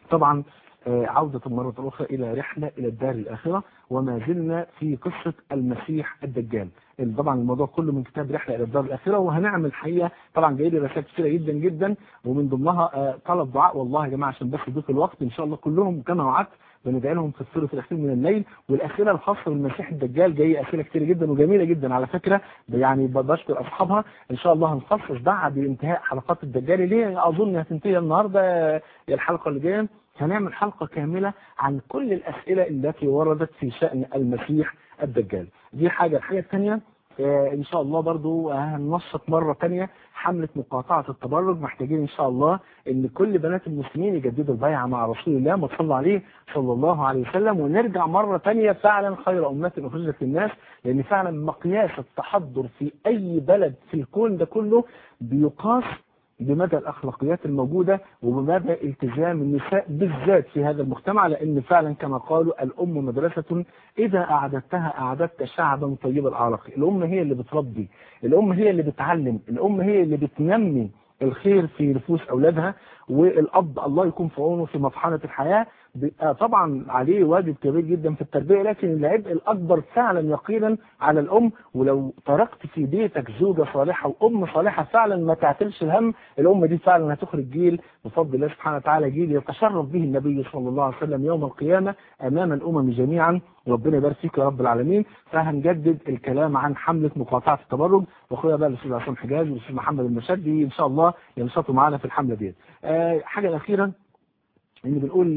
طبعا عودة مرة أخرى إلى رحلة إلى الدار الآخرة وما زلنا في قصة المسيح الدجال طبعا الموضوع كله من كتاب رحلة إلى الدار الآخرة وهنعمل حقيقة طبعا جاي لي رسائل كثيرة جدا جدا ومن ضمنها طلب دعاء والله يا جماعة عشان بس ضيف الوقت إن شاء الله كلهم كما وعدت بندعي لهم في الثلث الاخير من الليل والاخيره الخاصه بالمسيح الدجال جاي اسئله كتير جدا وجميله جدا على فكره يعني بشكر اصحابها ان شاء الله هنخصص بعد انتهاء حلقات الدجال اللي اظن هتنتهي النهارده الحلقه اللي جايه هنعمل حلقه كامله عن كل الاسئله التي وردت في شان المسيح الدجال دي حاجه الحاجه الثانيه ان شاء الله برضو هننشط مرة تانية حملة مقاطعة التبرج محتاجين ان شاء الله ان كل بنات المسلمين يجددوا البيعة مع رسول الله ما تصلى عليه صلى الله عليه وسلم ونرجع مرة تانية فعلا خير أمة أخرجت للناس لان فعلا مقياس التحضر في اي بلد في الكون ده كله بيقاس بمدى الأخلاقيات الموجودة وبمدى التزام النساء بالذات في هذا المجتمع لأن فعلا كما قالوا الأم مدرسة إذا أعددتها أعددت شعبا طيب العرق الأم هي اللي بتربي الأم هي اللي بتعلم الأم هي اللي بتنمي الخير في نفوس أولادها والأب الله يكون في عونه في مطحنة الحياة طبعا عليه واجب كبير جدا في التربية لكن العبء الأكبر فعلا يقينا على الأم ولو تركت في بيتك زوجة صالحة وأم صالحة فعلا ما تعتلش الهم الأم دي فعلا هتخرج جيل بفضل الله سبحانه وتعالى جيل يتشرف به النبي صلى الله عليه وسلم يوم القيامة أمام الأمم جميعا ربنا يبارك فيك يا رب العالمين فهنجدد الكلام عن حملة مقاطعة التبرج واخويا بقى الاستاذ عصام حجاز والاستاذ محمد المشدي ان شاء الله ينشطوا معانا في الحملة ديت آه حاجة الأخيرة ان بنقول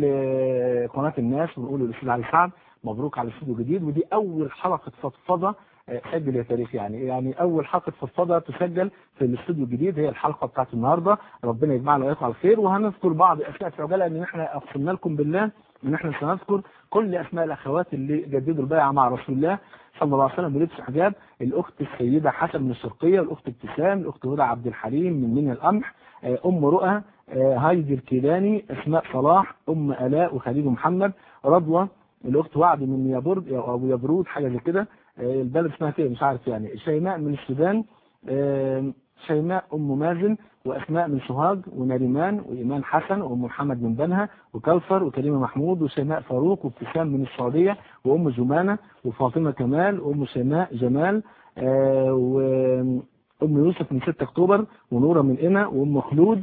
قناة الناس ونقول للاستاذ علي سعد مبروك على الاستوديو الجديد ودي اول حلقة فضفضة سجل يا تاريخ يعني يعني اول حلقة فضفضة تسجل في الاستوديو الجديد هي الحلقة بتاعت النهاردة ربنا يجمعنا واياكم على خير وهنذكر بعض اسماء في عجالة ان احنا اقسمنا لكم بالله ان احنا سنذكر كل اسماء الاخوات اللي جددوا البيعة مع رسول الله صلى الله عليه وسلم بلبس حجاب الاخت السيدة حسن من الشرقية الاخت ابتسام الاخت هدى عبد الحليم من منيا القمح ام رؤى هايدي الكيلاني اسماء صلاح ام الاء وخليل محمد رضوى الاخت وعد من يابرد او يبرود حاجه زي كده البلد اسمها كده مش عارف يعني شيماء من السودان شيماء ام مازن واسماء من سوهاج ونريمان وايمان حسن وام محمد من بنها وكوثر وكريمه محمود وشيماء فاروق وابتسام من السعوديه وام جمانه وفاطمه كمال وام شيماء جمال وام يوسف من 6 اكتوبر ونوره من قنا وام خلود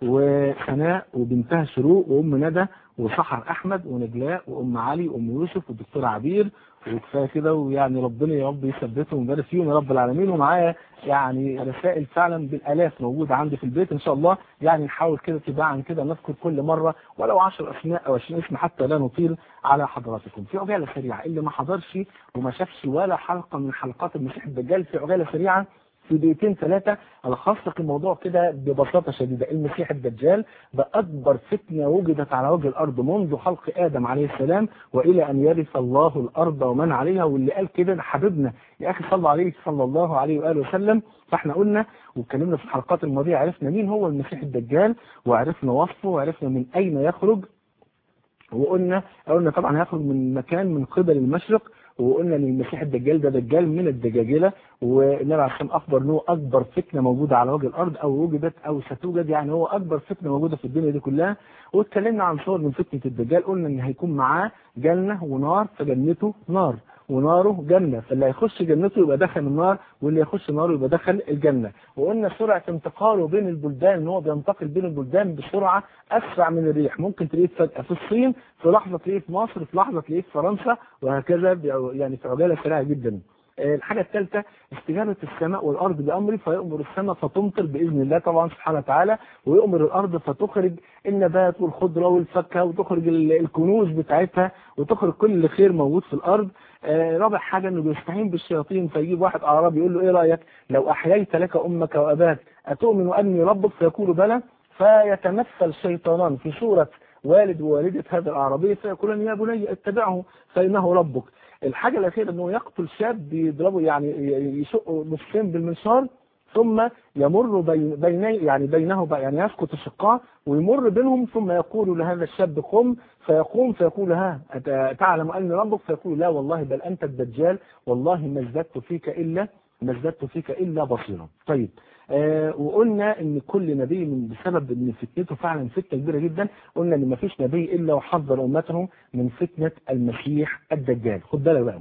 وسناء وبنتها شروق وام ندى وسحر احمد ونجلاء وام علي وام يوسف والدكتور عبير وكفايه كده ويعني ربنا يا رب يثبتهم ويبارك فيهم يا رب العالمين ومعايا يعني رسائل فعلا بالالاف موجوده عندي في البيت ان شاء الله يعني نحاول كده تباعا كده نذكر كل مره ولو 10 اسماء او 20 اسم حتى لا نطيل على حضراتكم في عجاله سريعه اللي ما حضرش وما شافش ولا حلقه من حلقات المسيح الدجال في عجاله سريعه في دقيقتين ثلاثة ألخص لك الموضوع كده ببساطة شديدة المسيح الدجال ده أكبر فتنة وجدت على وجه الأرض منذ خلق آدم عليه السلام وإلى أن يرث الله الأرض ومن عليها واللي قال كده ده حبيبنا يا أخي صلى عليه صلى الله عليه وآله وسلم فاحنا قلنا واتكلمنا في الحلقات الماضية عرفنا مين هو المسيح الدجال وعرفنا وصفه وعرفنا من أين يخرج وقلنا قلنا طبعا هيخرج من مكان من قبل المشرق وقلنا ان المسيح الدجال ده دجال من الدجاجله والنبي عليه الصلاه اخبر ان هو اكبر فتنه موجوده على وجه الارض او وجدت او ستوجد يعني هو اكبر فتنه موجوده في الدنيا دي كلها واتكلمنا عن صور من فتنه الدجال قلنا ان هيكون معاه جنه ونار فجنته نار وناره جنة فاللي هيخش جنته يبقى دخل النار واللي يخش ناره يبقى دخل الجنة وقلنا سرعة انتقاله بين البلدان ان هو بينتقل بين البلدان بسرعة اسرع من الريح ممكن تلاقيه فجأة في الصين في لحظة تلاقيه في مصر في لحظة تلاقيه في فرنسا وهكذا يعني في عجالة سريعة جدا الحاجة الثالثة استجابة السماء والأرض بأمره فيأمر السماء فتمطر بإذن الله طبعا سبحانه وتعالى ويأمر الأرض فتخرج النبات والخضرة والفاكهة وتخرج الكنوز بتاعتها وتخرج كل خير موجود في الأرض رابع حاجة انه بيستعين بالشياطين فيجيب واحد اعرابي يقول له ايه رأيك لو احييت لك امك واباك اتؤمن اني ربك فيقول بلى فيتمثل شيطانان في صورة والد ووالدة هذا الاعرابي فيقولون يا بني اتبعه فانه ربك الحاجة الاخيرة انه يقتل شاب بيضربه يعني يشقه نصفين بالمنشار ثم يمر بين بين يعني بينه يعني يسقط الشقاء ويمر بينهم ثم يقول لهذا الشاب قم فيقوم فيقول ها تعلم أني ربك فيقول لا والله بل أنت الدجال والله ما ازددت فيك إلا ما ازددت فيك إلا بصيرا طيب آه وقلنا ان كل نبي من بسبب ان فتنته فعلا فتنه كبيره جدا قلنا ان ما فيش نبي الا وحذر امته من فتنه المسيح الدجال خد بالك بقى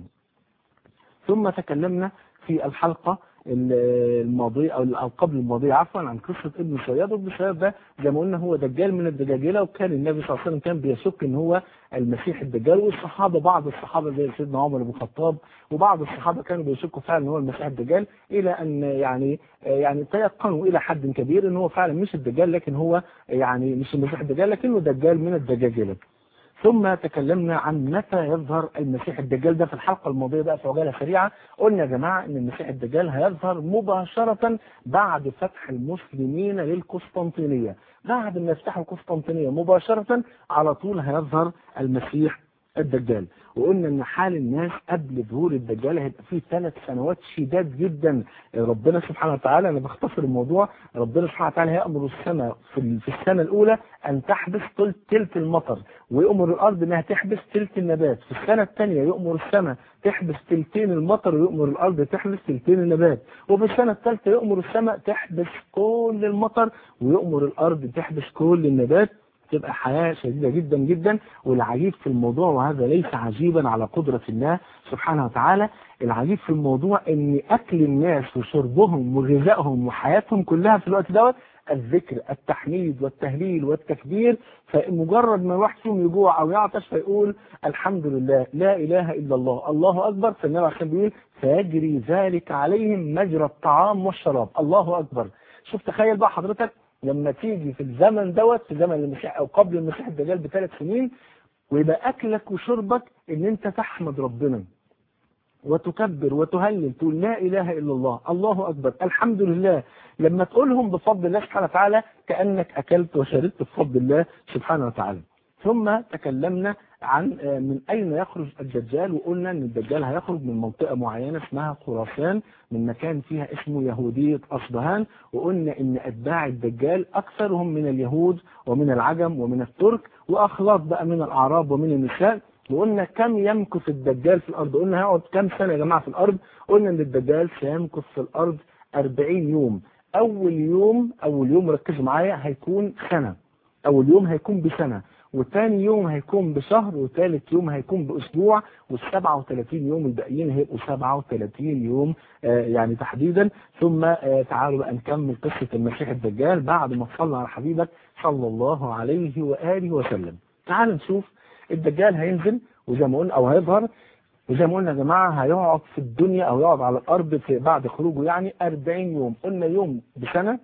ثم تكلمنا في الحلقه الماضية أو قبل الماضية عفوا عن قصة ابن صياد وابن صياد ده زي ما قلنا هو دجال من الدجاجلة وكان النبي صلى الله عليه وسلم كان بيشك ان هو المسيح الدجال والصحابة بعض الصحابة زي سيدنا عمر بن الخطاب وبعض الصحابة كانوا بيشكوا فعلا ان هو المسيح الدجال الى ان يعني يعني تيقنوا الى حد كبير ان هو فعلا مش الدجال لكن هو يعني مش المسيح الدجال لكنه دجال من الدجاجلة ثم تكلمنا عن متى يظهر المسيح الدجال ده في الحلقة الماضية بقى في عجالة سريعة قلنا يا جماعة ان المسيح الدجال هيظهر مباشرة بعد فتح المسلمين للقسطنطينية بعد ما يفتحوا القسطنطينية مباشرة على طول هيظهر المسيح الدجال وقلنا ان حال الناس قبل ظهور الدجال هيبقى فيه ثلاث سنوات شداد جدا ربنا سبحانه وتعالى انا بختصر الموضوع ربنا سبحانه وتعالى هيامر السماء في في السنه الاولى ان تحبس ثلث تلت المطر ويامر الارض انها تحبس تلت النبات في السنه الثانيه يامر السماء تحبس تلتين المطر ويؤمر الارض تحبس تلتين النبات وفي السنه الثالثه يؤمر السماء تحبس كل المطر ويؤمر الارض تحبس كل النبات تبقى حياة شديدة جدا جدا والعجيب في الموضوع وهذا ليس عجيبا على قدرة الله سبحانه وتعالى العجيب في الموضوع ان اكل الناس وشربهم وغذائهم وحياتهم كلها في الوقت دوت الذكر التحميد والتهليل والتكبير فمجرد ما الواحد فيهم يجوع او يعطش فيقول الحمد لله لا اله الا الله الله اكبر فالنبي عليه بيقول فيجري ذلك عليهم مجرى الطعام والشراب الله اكبر شوف تخيل بقى حضرتك لما تيجي في الزمن دوت في زمن المسيح او قبل المسيح الدجال بثلاث سنين ويبقى اكلك وشربك ان انت تحمد ربنا وتكبر وتهلل تقول لا اله الا الله الله اكبر الحمد لله لما تقولهم بفضل الله سبحانه وتعالى كانك اكلت وشربت بفضل الله سبحانه وتعالى ثم تكلمنا عن من أين يخرج الدجال وقلنا أن الدجال هيخرج من منطقة معينة اسمها خراسان من مكان فيها اسمه يهودية أصبهان وقلنا أن أتباع الدجال أكثرهم من اليهود ومن العجم ومن الترك وأخلاط بقى من الأعراب ومن النساء وقلنا كم يمكث الدجال في الأرض قلنا هيقعد كم سنة يا جماعة في الأرض قلنا أن الدجال سيمكث في الأرض 40 يوم أول يوم أول يوم ركزوا معايا هيكون سنة أول يوم هيكون بسنة وثاني يوم هيكون بشهر وثالث يوم هيكون بأسبوع وال37 يوم الباقيين هيبقوا 37 يوم آه يعني تحديدا ثم آه تعالوا بقى نكمل قصة المسيح الدجال بعد ما صلى على حبيبك صلى الله عليه وآله وسلم تعال نشوف الدجال هينزل وزي ما قلنا أو هيظهر وزي ما قلنا يا جماعة هيقعد في الدنيا أو يقعد على الأرض في بعد خروجه يعني 40 يوم قلنا يوم بسنة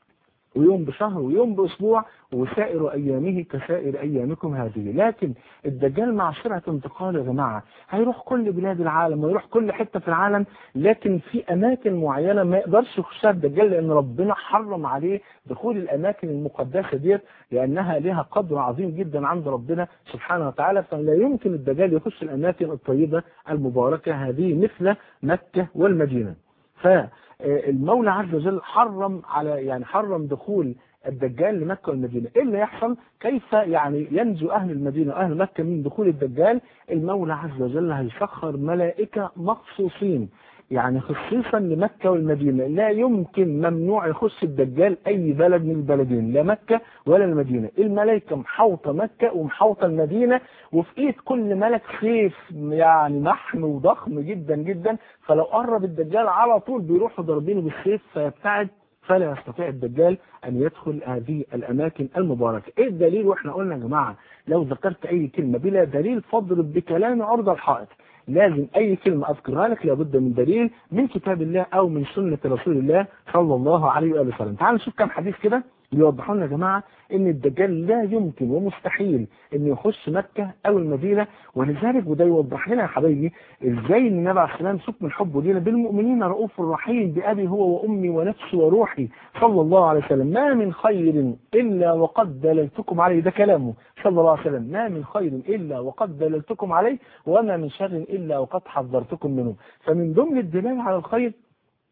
ويوم بشهر ويوم بأسبوع وسائر أيامه كسائر أيامكم هذه لكن الدجال مع سرعة انتقال يا جماعة هيروح كل بلاد العالم ويروح كل حتة في العالم لكن في أماكن معينة ما يقدرش يخشها الدجال لأن ربنا حرم عليه دخول الأماكن المقدسة ديت لأنها لها قدر عظيم جدا عند ربنا سبحانه وتعالى فلا يمكن الدجال يخش الأماكن الطيبة المباركة هذه مثل مكة والمدينة ف المولى عز وجل حرم على يعني حرم دخول الدجال لمكة والمدينة ايه اللي يحصل كيف يعني ينجو اهل المدينة واهل مكة من دخول الدجال المولى عز وجل هيسخر ملائكة مخصوصين يعني خصيصا لمكة والمدينة لا يمكن ممنوع يخش الدجال أي بلد من البلدين لا مكة ولا المدينة الملائكة محوطة مكة ومحوطة المدينة وفي إيد كل ملك سيف يعني محم وضخم جدا جدا فلو قرب الدجال على طول بيروحوا ضاربينه بالسيف فيبتعد فلا يستطيع الدجال أن يدخل هذه الأماكن المباركة إيه الدليل وإحنا قلنا يا جماعة لو ذكرت أي كلمة بلا دليل فاضرب بكلام عرض الحائط لازم أي كلمة أذكرها لك لابد من دليل من كتاب الله أو من سنة رسول الله صلى الله عليه وآله وسلم تعال نشوف كم حديث كده بيوضحوا لنا يا جماعة ان الدجال لا يمكن ومستحيل ان يخش مكة او المدينة ولذلك وده يوضح لنا يا حبايبي ازاي النبي عليه السلام سكن الحب لينا بالمؤمنين رؤوف رحيم بأبي هو وأمي ونفسي وروحي صلى الله عليه وسلم ما من خير إلا وقد دللتكم عليه ده كلامه صلى الله عليه وسلم ما من خير إلا وقد دللتكم عليه وما من شر إلا وقد حذرتكم منه فمن ضمن الدلال على الخير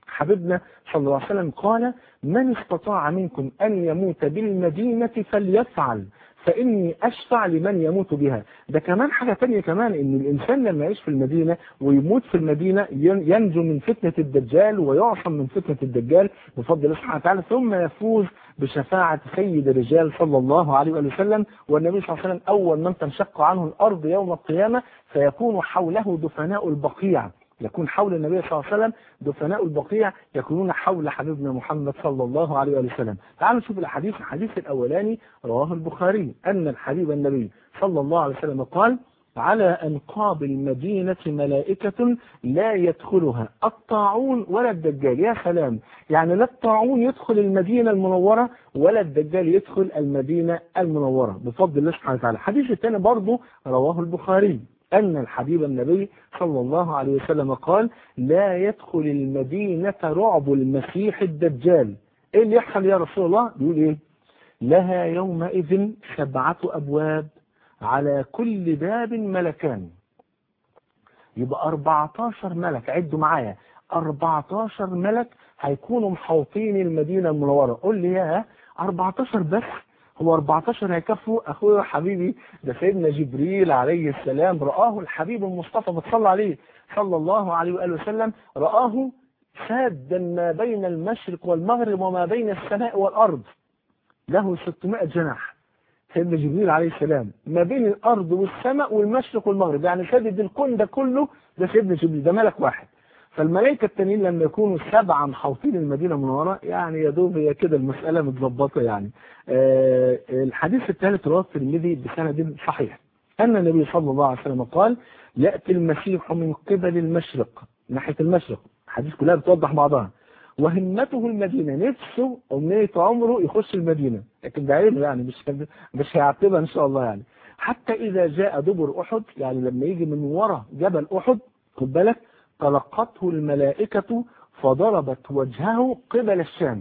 حبيبنا صلى الله عليه وسلم قال من استطاع منكم أن يموت بالمدينة فليفعل فإني أشفع لمن يموت بها ده كمان حاجة تانية كمان إن الإنسان لما يعيش في المدينة ويموت في المدينة ينجو من فتنة الدجال ويعصم من فتنة الدجال بفضل الله سبحانه وتعالى ثم يفوز بشفاعة سيد الرجال صلى الله عليه وسلم والنبي صلى الله عليه وسلم أول من تنشق عنه الأرض يوم القيامة فيكون حوله دفناء البقيع يكون حول النبي صلى الله عليه وسلم دفناء البقيع يكونون حول حبيبنا محمد صلى الله عليه وسلم تعالوا نشوف الحديث الحديث الأولاني رواه البخاري أن الحبيب النبي صلى الله عليه وسلم قال على أنقاب المدينة ملائكة لا يدخلها الطاعون ولا الدجال يا سلام يعني لا الطاعون يدخل المدينة المنورة ولا الدجال يدخل المدينة المنورة بفضل الله سبحانه وتعالى الحديث الثاني برضه رواه البخاري أن الحبيب النبي صلى الله عليه وسلم قال لا يدخل المدينة رعب المسيح الدجال إيه اللي يحصل يا رسول الله بيقول إيه لها يومئذ سبعة أبواب على كل باب ملكان يبقى 14 ملك عدوا معايا 14 ملك هيكونوا محوطين المدينة المنورة قول لي يا 14 بس هو 14 هيكفوا اخويا وحبيبي ده سيدنا جبريل عليه السلام رآه الحبيب المصطفى بتصلى عليه صلى الله عليه وآله وسلم رآه سادا ما بين المشرق والمغرب وما بين السماء والأرض له 600 جناح سيدنا جبريل عليه السلام ما بين الأرض والسماء والمشرق والمغرب يعني سادد الكون ده كله ده سيدنا جبريل ده ملك واحد فالملائكة التانيين لما يكونوا سبعة محوطين المدينة المنورة يعني يا دوب هي كده المسألة متظبطة يعني آه الحديث الثالث رواه الترمذي بسند صحيح أن النبي صلى الله عليه وسلم قال يأتي المسيح من قبل المشرق ناحية المشرق الحديث كلها بتوضح بعضها وهمته المدينة نفسه أمنية عمره يخش المدينة لكن ده علم يعني مش مش هيعتبها إن شاء الله يعني حتى إذا جاء دبر أحد يعني لما يجي من ورا جبل أحد خد بالك تلقته الملائكة فضربت وجهه قبل الشام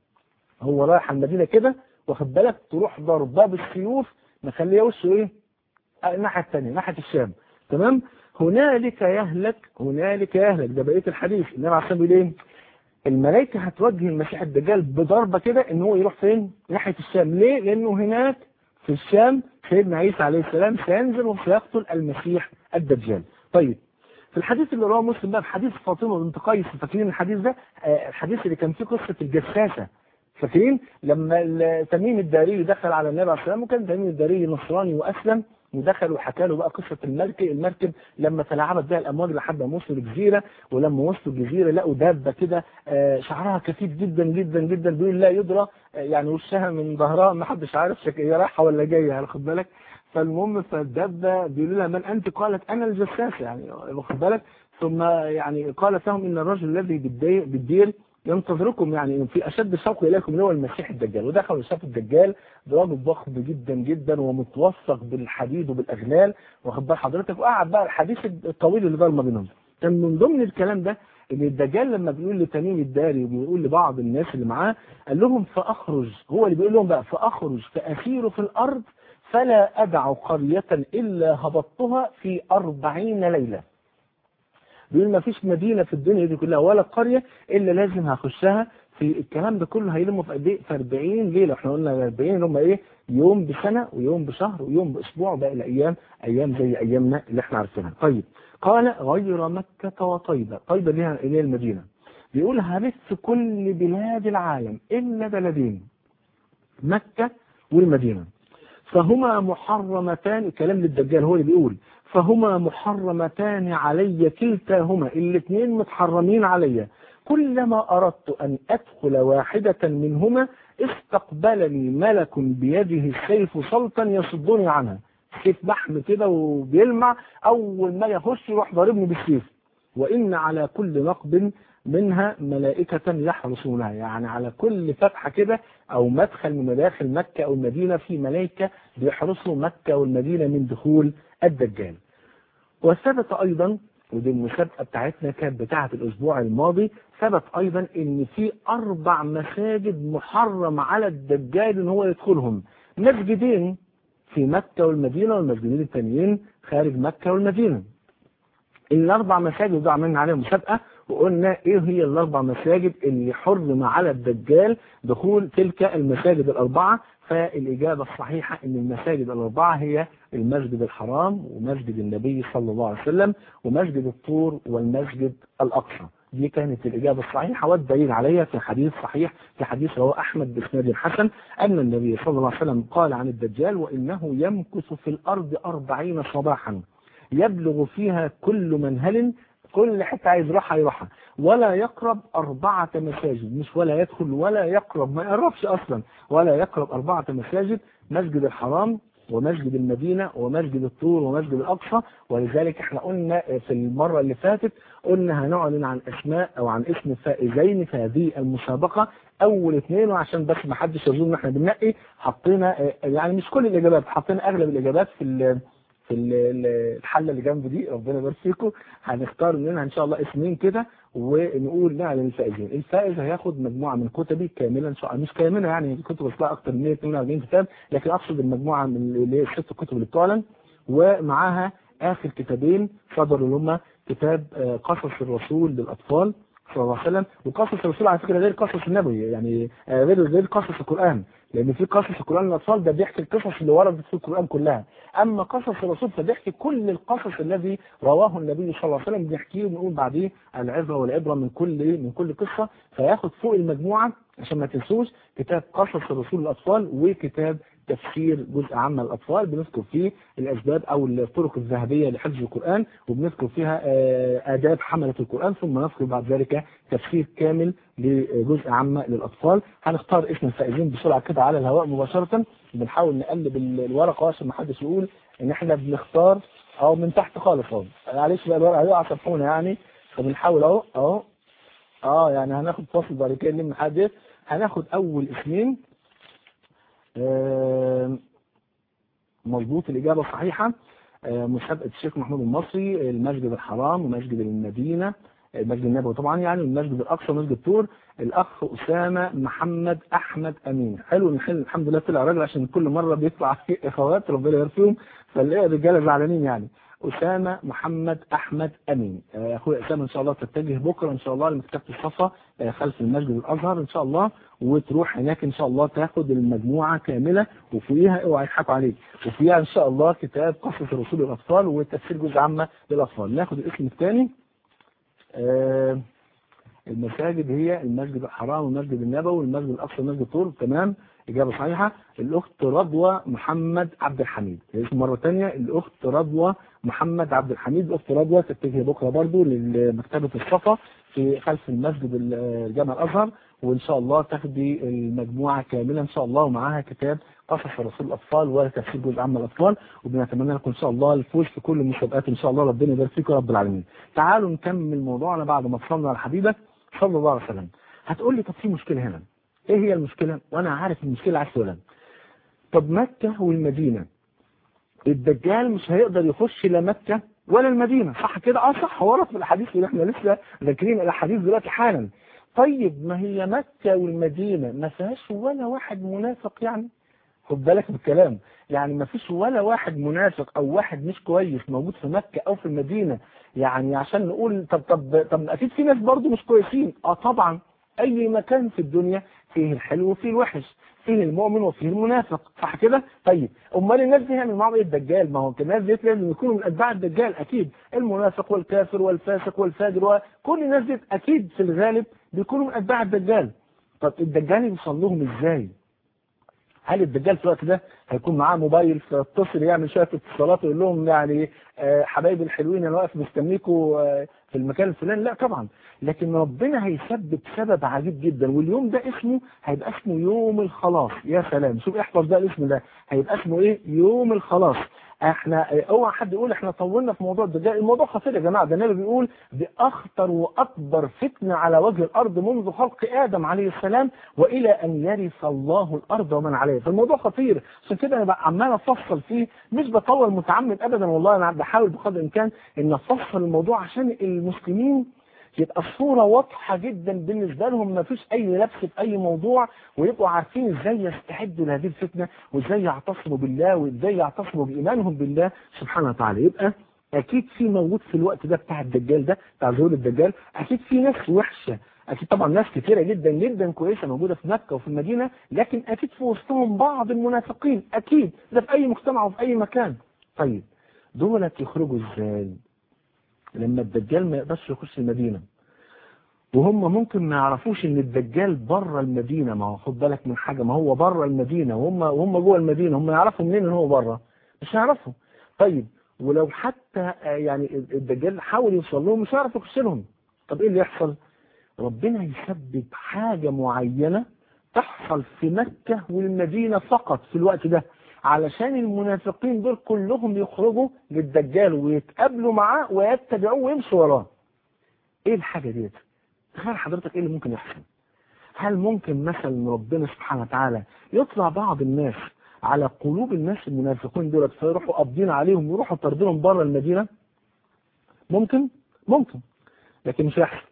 هو رايح المدينة كده واخد بالك تروح ضرباه بالسيوف مخليه وشه ايه الناحية الثانية ناحية الشام تمام هنالك يهلك هنالك يهلك ده بقية الحديث النبي عليه الصلاة والسلام ايه الملائكة هتوجه المسيح الدجال بضربة كده ان هو يروح فين ناحية الشام ليه لانه هناك في الشام سيدنا عيسى عليه السلام سينزل وسيقتل المسيح الدجال طيب في الحديث اللي رواه مسلم بقى في حديث فاطمه بنت قيس فاكرين الحديث ده آه الحديث اللي كان فيه قصه الجساسه فاكرين لما تميم الداري دخل على النبي عليه الصلاه والسلام وكان تميم الداري نصراني واسلم ودخل وحكى له بقى قصه المركب المركب لما تلاعبت بها الامواج لحد ما وصلوا الجزيره ولما وصلوا الجزيره لقوا دابه كده آه شعرها كثيف جدا جدا جدا بيقول لا يدرى آه يعني وشها من ظهرها ما حدش عارف هي رايحه ولا جايه واخد بالك فالمهم فالدابة بيقولوا لها من أنت قالت أنا الجساسة يعني واخد بالك ثم يعني قالت لهم إن الرجل الذي بالدير ينتظركم يعني في أشد شوق إليكم اللي هو المسيح الدجال ودخلوا شافوا الدجال ده راجل ضخم جدا جدا ومتوثق بالحديد وبالأغلال واخد بال حضرتك وقعد بقى الحديث الطويل اللي دار ما بينهم كان من ضمن الكلام ده ان الدجال لما بيقول لتميم الداري وبيقول لبعض الناس اللي معاه قال لهم فاخرج هو اللي بيقول لهم بقى فاخرج فاسير في الارض فلا أدع قرية إلا هبطتها في أربعين ليلة بيقول ما فيش مدينة في الدنيا دي كلها ولا قرية إلا لازم هخشها في الكلام ده كله هيلموا في قد ايه في 40 ليلة احنا قلنا 40 اللي هم ايه يوم بسنة ويوم بشهر ويوم بأسبوع وباقي الأيام أيام زي أيامنا اللي احنا عارفينها طيب قال غير مكة وطيبة طيبة ليها إليه المدينة بيقول هبث كل بلاد العالم إلا بلدين مكة والمدينة فهما محرمتان كلام للدجال هو اللي بيقول فهما محرمتان علي كلتاهما الاثنين متحرمين علي كلما أردت أن أدخل واحدة منهما استقبلني ملك بيده السيف سلطا يصدني عنها سيف بحم كده وبيلمع أول ما يخش يروح ضاربني بالسيف وإن على كل نقب منها ملائكة يحرسونها يعني على كل فتحة كده أو مدخل من مداخل مكة أو المدينة في ملائكة بيحرسوا مكة والمدينة من دخول الدجال وثبت أيضا ودي المسابقة بتاعتنا كانت بتاعة الأسبوع الماضي ثبت أيضا إن في أربع مساجد محرم على الدجال إن هو يدخلهم مسجدين في مكة والمدينة والمسجدين التانيين خارج مكة والمدينة الأربع مساجد دول عملنا عليهم مسابقة وقلنا ايه هي الاربع مساجد اللي حرم على الدجال دخول تلك المساجد الاربعه فالاجابه الصحيحه ان المساجد الاربعه هي المسجد الحرام ومسجد النبي صلى الله عليه وسلم ومسجد الطور والمسجد الاقصى دي كانت الإجابة الصحيحة والدليل عليها في حديث صحيح في حديث رواه أحمد بإسناد حسن أن النبي صلى الله عليه وسلم قال عن الدجال وإنه يمكث في الأرض أربعين صباحا يبلغ فيها كل منهل كل حتة عايز يروحها يروحها ولا يقرب أربعة مساجد مش ولا يدخل ولا يقرب ما يقربش أصلا ولا يقرب أربعة مساجد مسجد الحرام ومسجد المدينة ومسجد الطور ومسجد الأقصى ولذلك احنا قلنا في المرة اللي فاتت قلنا هنعلن عن اسماء او عن اسم فائزين في هذه المسابقة اول اثنين وعشان بس ما حدش يظن ان احنا بننقي حطينا يعني مش كل الاجابات حطينا اغلب الاجابات في ال في الحله اللي جنب دي ربنا يبارك فيكم هنختار منها ان شاء الله اسمين كده ونقول نعلن الفائزين الفائز هياخد مجموعه من كتبي كامله ان شاء الله مش كامله يعني كتب اصلها اكتر من 142 كتاب لكن اقصد المجموعه من اللي هي الست كتب اللي بتعلن ومعاها اخر كتابين صدروا اللي هم كتاب قصص الرسول للاطفال صلى الله عليه وسلم وقصص الرسول على فكره غير قصص النبي يعني غير غير قصص القران لان في قصص القران للاطفال ده بيحكي القصص اللي وردت في القران كلها اما قصص الرسول فبيحكي كل القصص الذي رواه النبي صلى الله عليه وسلم بنحكيه ونقول بعديه العظه والعبره من كل من كل قصه فياخد فوق المجموعه عشان ما تنسوش كتاب قصص الرسول للاطفال وكتاب تفسير جزء عام للأطفال بنذكر فيه الأسباب أو الطرق الذهبية لحفظ القرآن وبنذكر فيها آداب حملة القرآن ثم نذكر بعد ذلك تفسير كامل لجزء عامة للأطفال هنختار اسم الفائزين بسرعة كده على الهواء مباشرة بنحاول نقلب الورقة عشان ما حدش يقول إن إحنا بنختار أو من تحت خالص أهو معلش بقى الورقة هيقع سامحونا يعني فبنحاول أهو أهو أه يعني هناخد فاصل بعد كده نلم حدث هناخد أول اسمين مظبوط الإجابة الصحيحة مسابقة الشيخ محمود المصري المسجد الحرام ومسجد المدينة المسجد النبوي طبعا يعني المسجد الأقصى ومسجد الطور الأخ أسامة محمد أحمد أمين حلو نحل الحمد لله طلع راجل عشان كل مرة بيطلع إخوات ربنا يبارك فيهم فنلاقي الرجالة زعلانين يعني أسامة محمد أحمد أمين أخويا أسامة إن شاء الله تتجه بكرة إن شاء الله لمكتبة الصفا خلف المسجد الأزهر إن شاء الله وتروح هناك إن شاء الله تاخد المجموعة كاملة وفيها اوعى يضحكوا عليك وفيها إن شاء الله كتاب قصة الرسول للأطفال وتفسير جزء عامة للأطفال ناخد الاسم الثاني آه المساجد هي المسجد الحرام والمسجد النبوي والمسجد الأقصى والمسجد الطور تمام إجابة صحيحة الأخت رضوى محمد عبد الحميد اسم مرة ثانية الأخت رضوى محمد عبد الحميد الأخت رضوى تتجه بكرة برضو لمكتبة الصفا في خلف المسجد الجامع الأزهر وإن شاء الله تاخدي المجموعة كاملة إن شاء الله ومعاها كتاب قصص رسول الأطفال وتفسير جزء عام الأطفال وبنتمنى لكم إن شاء الله الفوز في كل المسابقات إن شاء الله ربنا يبارك فيكم رب العالمين تعالوا نكمل موضوعنا بعد ما وصلنا على حبيبك صلى الله عليه وسلم هتقول لي طب في مشكلة هنا ايه هي المشكلة وانا عارف المشكلة عايز تقولها طب مكة والمدينة الدجال مش هيقدر يخش لا مكة ولا المدينة صح كده اه صح ورد في الاحاديث اللي احنا لسه ذاكرين الاحاديث دلوقتي حالا طيب ما هي مكة والمدينة ما فيهاش ولا واحد منافق يعني خد بالك بالكلام يعني ما فيش ولا واحد منافق او واحد مش كويس موجود في مكة او في المدينة يعني عشان نقول طب طب طب اكيد في ناس برضه مش كويسين اه طبعا اي مكان في الدنيا فيه الحلو وفيه الوحش فيه المؤمن وفيه المنافق صح كده طيب امال الناس دي هيعمل معاهم ايه الدجال ما هو الناس دي لازم يكونوا من اتباع الدجال اكيد المنافق والكافر والفاسق والفاجر وكل الناس دي اكيد في الغالب بيكونوا من اتباع الدجال طب الدجال يوصل لهم ازاي هل الدجال في الوقت ده هيكون معاه موبايل فيتصل يعمل شويه اتصالات ويقول لهم يعني آه حبايبي الحلوين انا واقف مستنيكم آه في المكان الفلاني لا طبعا لكن ربنا هيسبب سبب عجيب جدا واليوم ده اسمه هيبقى اسمه يوم الخلاص يا سلام شوف احفظ بقى الاسم ده هيبقى اسمه ايه يوم الخلاص احنا اوعى حد يقول احنا طولنا في موضوع الدجال الموضوع خطير يا جماعه ده النبي بيقول دي اخطر واكبر فتنه على وجه الارض منذ خلق ادم عليه السلام والى ان يرث الله الارض ومن عليها فالموضوع خطير عشان كده انا عمال افصل فيه مش بطول متعمد ابدا والله انا بحاول بقدر الامكان ان افصل الموضوع عشان المسلمين يبقى الصورة واضحة جدا بالنسبة لهم ما فيش أي لبس في أي موضوع ويبقوا عارفين إزاي يستعدوا لهذه الفتنة وإزاي يعتصموا بالله وإزاي يعتصموا بإيمانهم بالله سبحانه وتعالى يبقى اكيد في موجود في الوقت ده بتاع الدجال ده بتاع ظهور الدجال اكيد في ناس وحشه اكيد طبعا ناس كتيره جدا جدا كويسه موجوده في مكه وفي المدينه لكن اكيد في وسطهم بعض المنافقين اكيد ده في اي مجتمع وفي اي مكان طيب دولت يخرجوا ازاي لما الدجال ما يقدرش يخش المدينه وهم ممكن ما يعرفوش ان الدجال بره المدينه ما هو خد بالك من حاجه ما هو بره المدينه وهم وهم جوه المدينه هم يعرفوا منين ان هو بره مش هيعرفوا طيب ولو حتى يعني الدجال حاول يوصل لهم مش هيعرف يخش لهم طب ايه اللي يحصل ربنا يسبب حاجه معينه تحصل في مكه والمدينه فقط في الوقت ده علشان المنافقين دول كلهم يخرجوا للدجال ويتقابلوا معاه ويتبعوه ويمشوا وراه ايه الحاجه ديت تخيل حضرتك ايه اللي ممكن يحصل هل ممكن مثلا ربنا سبحانه وتعالى يطلع بعض الناس على قلوب الناس المنافقين دولت فيروحوا قابضين عليهم ويروحوا طاردينهم بره المدينه ممكن ممكن لكن مش هيحصل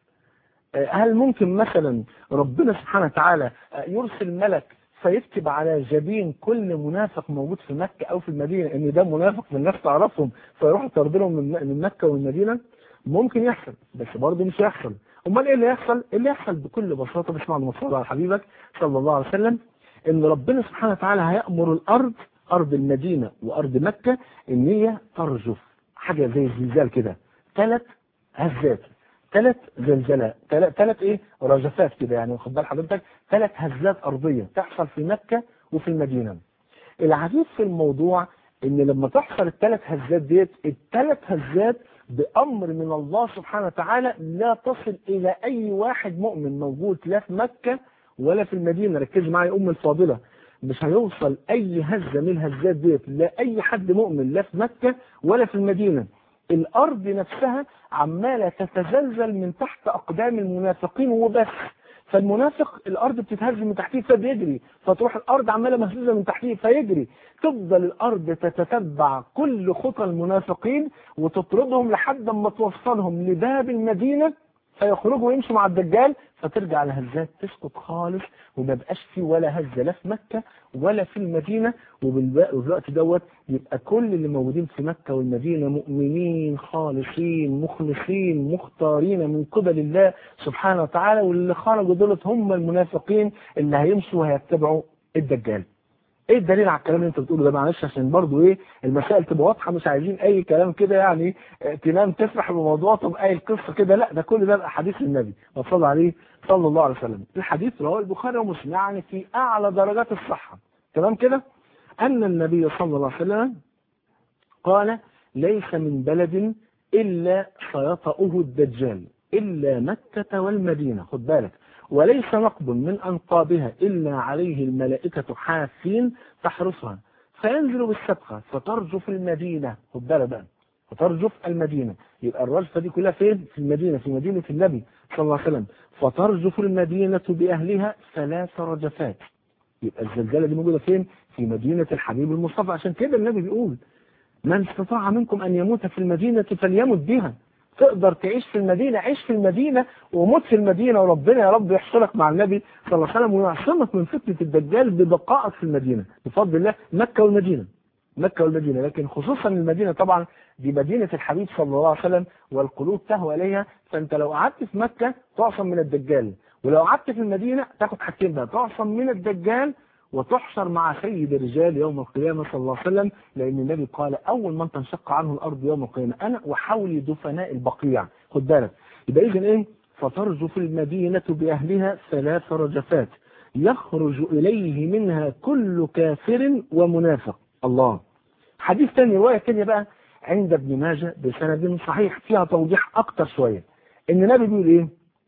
هل ممكن مثلا ربنا سبحانه وتعالى يرسل ملك فيكتب على جبين كل منافق موجود في مكة أو في المدينة إن ده منافق من الناس تعرفهم فيروحوا يطردهم من مكة والمدينة ممكن يحصل بس برضه مش هيحصل امال ايه اللي يحصل اللي يحصل بكل بساطه بسمع المصطفى على حبيبك صلى الله عليه وسلم ان ربنا سبحانه وتعالى هيامر الارض ارض المدينه وارض مكه ان هي ترجف حاجه زي الزلزال كده ثلاث هزات ثلاث زلزلات ثلاث ايه رجفات كده يعني واخد بال حضرتك ثلاث هزات ارضيه تحصل في مكه وفي المدينه العجيب في الموضوع ان لما تحصل الثلاث هزات ديت الثلاث هزات بأمر من الله سبحانه وتعالى لا تصل إلى أي واحد مؤمن موجود لا في مكة ولا في المدينة ركز معايا أم الفاضلة مش هيوصل أي هزة من الهزات ديت لا أي حد مؤمن لا في مكة ولا في المدينة الأرض نفسها عمالة تتزلزل من تحت أقدام المنافقين وبس فالمنافق الارض بتتهز من تحتيه فبيجري فتروح الارض عماله مهزوزه من تحتيه فيجري تفضل الارض تتتبع كل خطى المنافقين وتطردهم لحد ما توصلهم لباب المدينه فيخرجوا ويمشوا مع الدجال فترجع الهزات تسقط خالص وما بقاش في ولا هزه لا في مكه ولا في المدينه وبالوقت دوت يبقى كل اللي موجودين في مكه والمدينه مؤمنين خالصين مخلصين مختارين من قبل الله سبحانه وتعالى واللي خرجوا دولت هم المنافقين اللي هيمشوا وهيتبعوا الدجال. ايه الدليل على الكلام اللي انت بتقوله ده معلش عشان برضو ايه المسائل تبقى واضحه مش عايزين اي كلام كده يعني تنام تسرح بموضوع طب اي القصه كده لا ده كل ده احاديث النبي وصلى عليه صلى الله عليه وسلم الحديث رواه البخاري ومسلم يعني في اعلى درجات الصحه تمام كده ان النبي صلى الله عليه وسلم قال ليس من بلد الا سيطأه الدجال الا مكه والمدينه خد بالك وليس نقب من أنقابها إلا عليه الملائكة حافين تحرسها فينزل بالسبقة فترجف المدينة خد بالك بقى فترجف المدينة يبقى الرجفة دي كلها فين؟ في المدينة في مدينة النبي صلى الله عليه وسلم فترجف المدينة بأهلها ثلاث رجفات يبقى الزلزلة دي موجودة فين؟ في مدينة الحبيب المصطفى عشان كده النبي بيقول من استطاع منكم أن يموت في المدينة فليمت بها تقدر تعيش في المدينة عيش في المدينة وموت في المدينة وربنا يا رب يحشرك مع النبي صلى الله عليه وسلم ويعصمك من فتنة الدجال ببقائك في المدينة بفضل الله مكة والمدينة مكة والمدينة لكن خصوصا المدينة طبعا دي مدينة الحبيب صلى الله عليه وسلم والقلوب تهوى إليها فأنت لو قعدت في مكة تعصم من الدجال ولو قعدت في المدينة تاخد حاجتين بقى تعصم من الدجال وتحشر مع سيد الرجال يوم القيامة صلى الله عليه وسلم لأن النبي قال أول من تنشق عنه الأرض يوم القيامة أنا وحولي دفناء البقيع خد بالك يبقى إذن إيه فترجف المدينة بأهلها ثلاث رجفات يخرج إليه منها كل كافر ومنافق الله حديث ثاني رواية ثانية بقى عند ابن ماجه بسند صحيح فيها توضيح أكتر شوية إن النبي بيقول إيه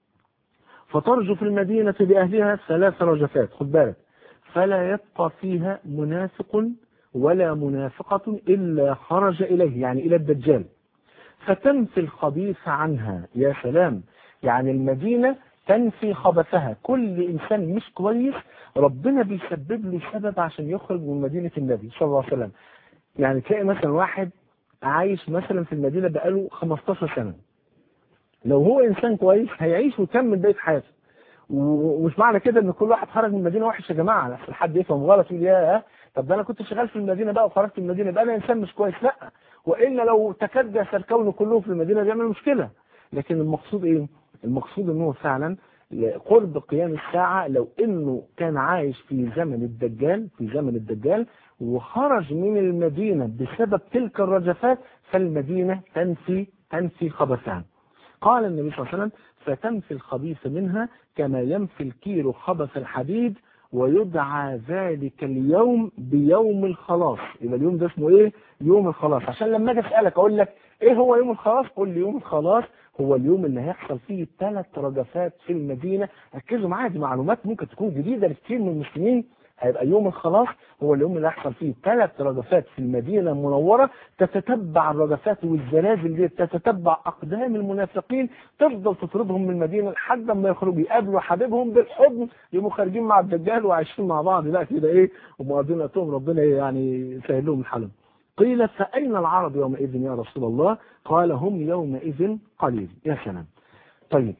فترجف المدينة بأهلها ثلاث رجفات خد بالك فلا يبقى فيها منافق ولا منافقة إلا خرج إليه يعني إلى الدجال فتنفي الخبيث عنها يا سلام يعني المدينة تنفي خبثها كل إنسان مش كويس ربنا بيسبب له سبب عشان يخرج من مدينة النبي صلى الله عليه وسلم يعني تلاقي مثلا واحد عايش مثلا في المدينة بقاله 15 سنة لو هو إنسان كويس هيعيش ويكمل بقية حياته ومش معنى كده ان كل واحد خرج من المدينه وحش يا جماعه لحسن حد يفهم غلط يقول يا طب ده انا كنت شغال في المدينه بقى وخرجت من المدينه بقى انا انسان مش كويس لا وإلا لو تكدس الكون كله في المدينة بيعمل مشكلة لكن المقصود إيه؟ المقصود إنه فعلا قرب قيام الساعة لو إنه كان عايش في زمن الدجال في زمن الدجال وخرج من المدينة بسبب تلك الرجفات فالمدينة تنفي تنفي خبثها قال النبي صلى الله عليه وسلم فتنفي الخبيث منها كما ينفي الكير خبث الحديد ويدعى ذلك اليوم بيوم الخلاص يبقى اليوم ده اسمه ايه يوم الخلاص عشان لما اجي اسالك اقول لك ايه هو يوم الخلاص قول لي يوم الخلاص هو اليوم اللي هيحصل فيه ثلاث رجفات في المدينه ركزوا معايا دي معلومات ممكن تكون جديده لكثير من المسلمين هيبقى يوم الخلاص هو اليوم اللي هيحصل فيه ثلاث رجفات في المدينة المنورة تتتبع الرجفات والزلازل دي تتتبع أقدام المنافقين تفضل تطردهم من المدينة لحد ما يخرجوا يقابلوا حبيبهم بالحضن يبقوا خارجين مع الدجال وعايشين مع بعض لا كده إيه ومقضين وقتهم ربنا إيه يعني يسهل لهم الحلم قيل فأين العرب يومئذ يا رسول الله قال هم يومئذ قليل يا سلام طيب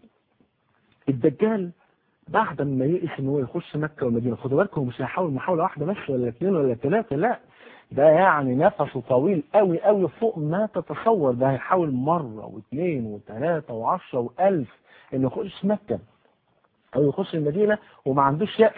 الدجال بعد ما يئس ان هو يخش مكه والمدينه خدوا بالكم هو مش هيحاول محاوله واحده بس ولا اثنين ولا ثلاثه لا ده يعني نفسه طويل قوي قوي فوق ما تتصور ده هيحاول مره واثنين وثلاثه وعشرة والف انه يخش مكه او يخش المدينه وما عندوش يأس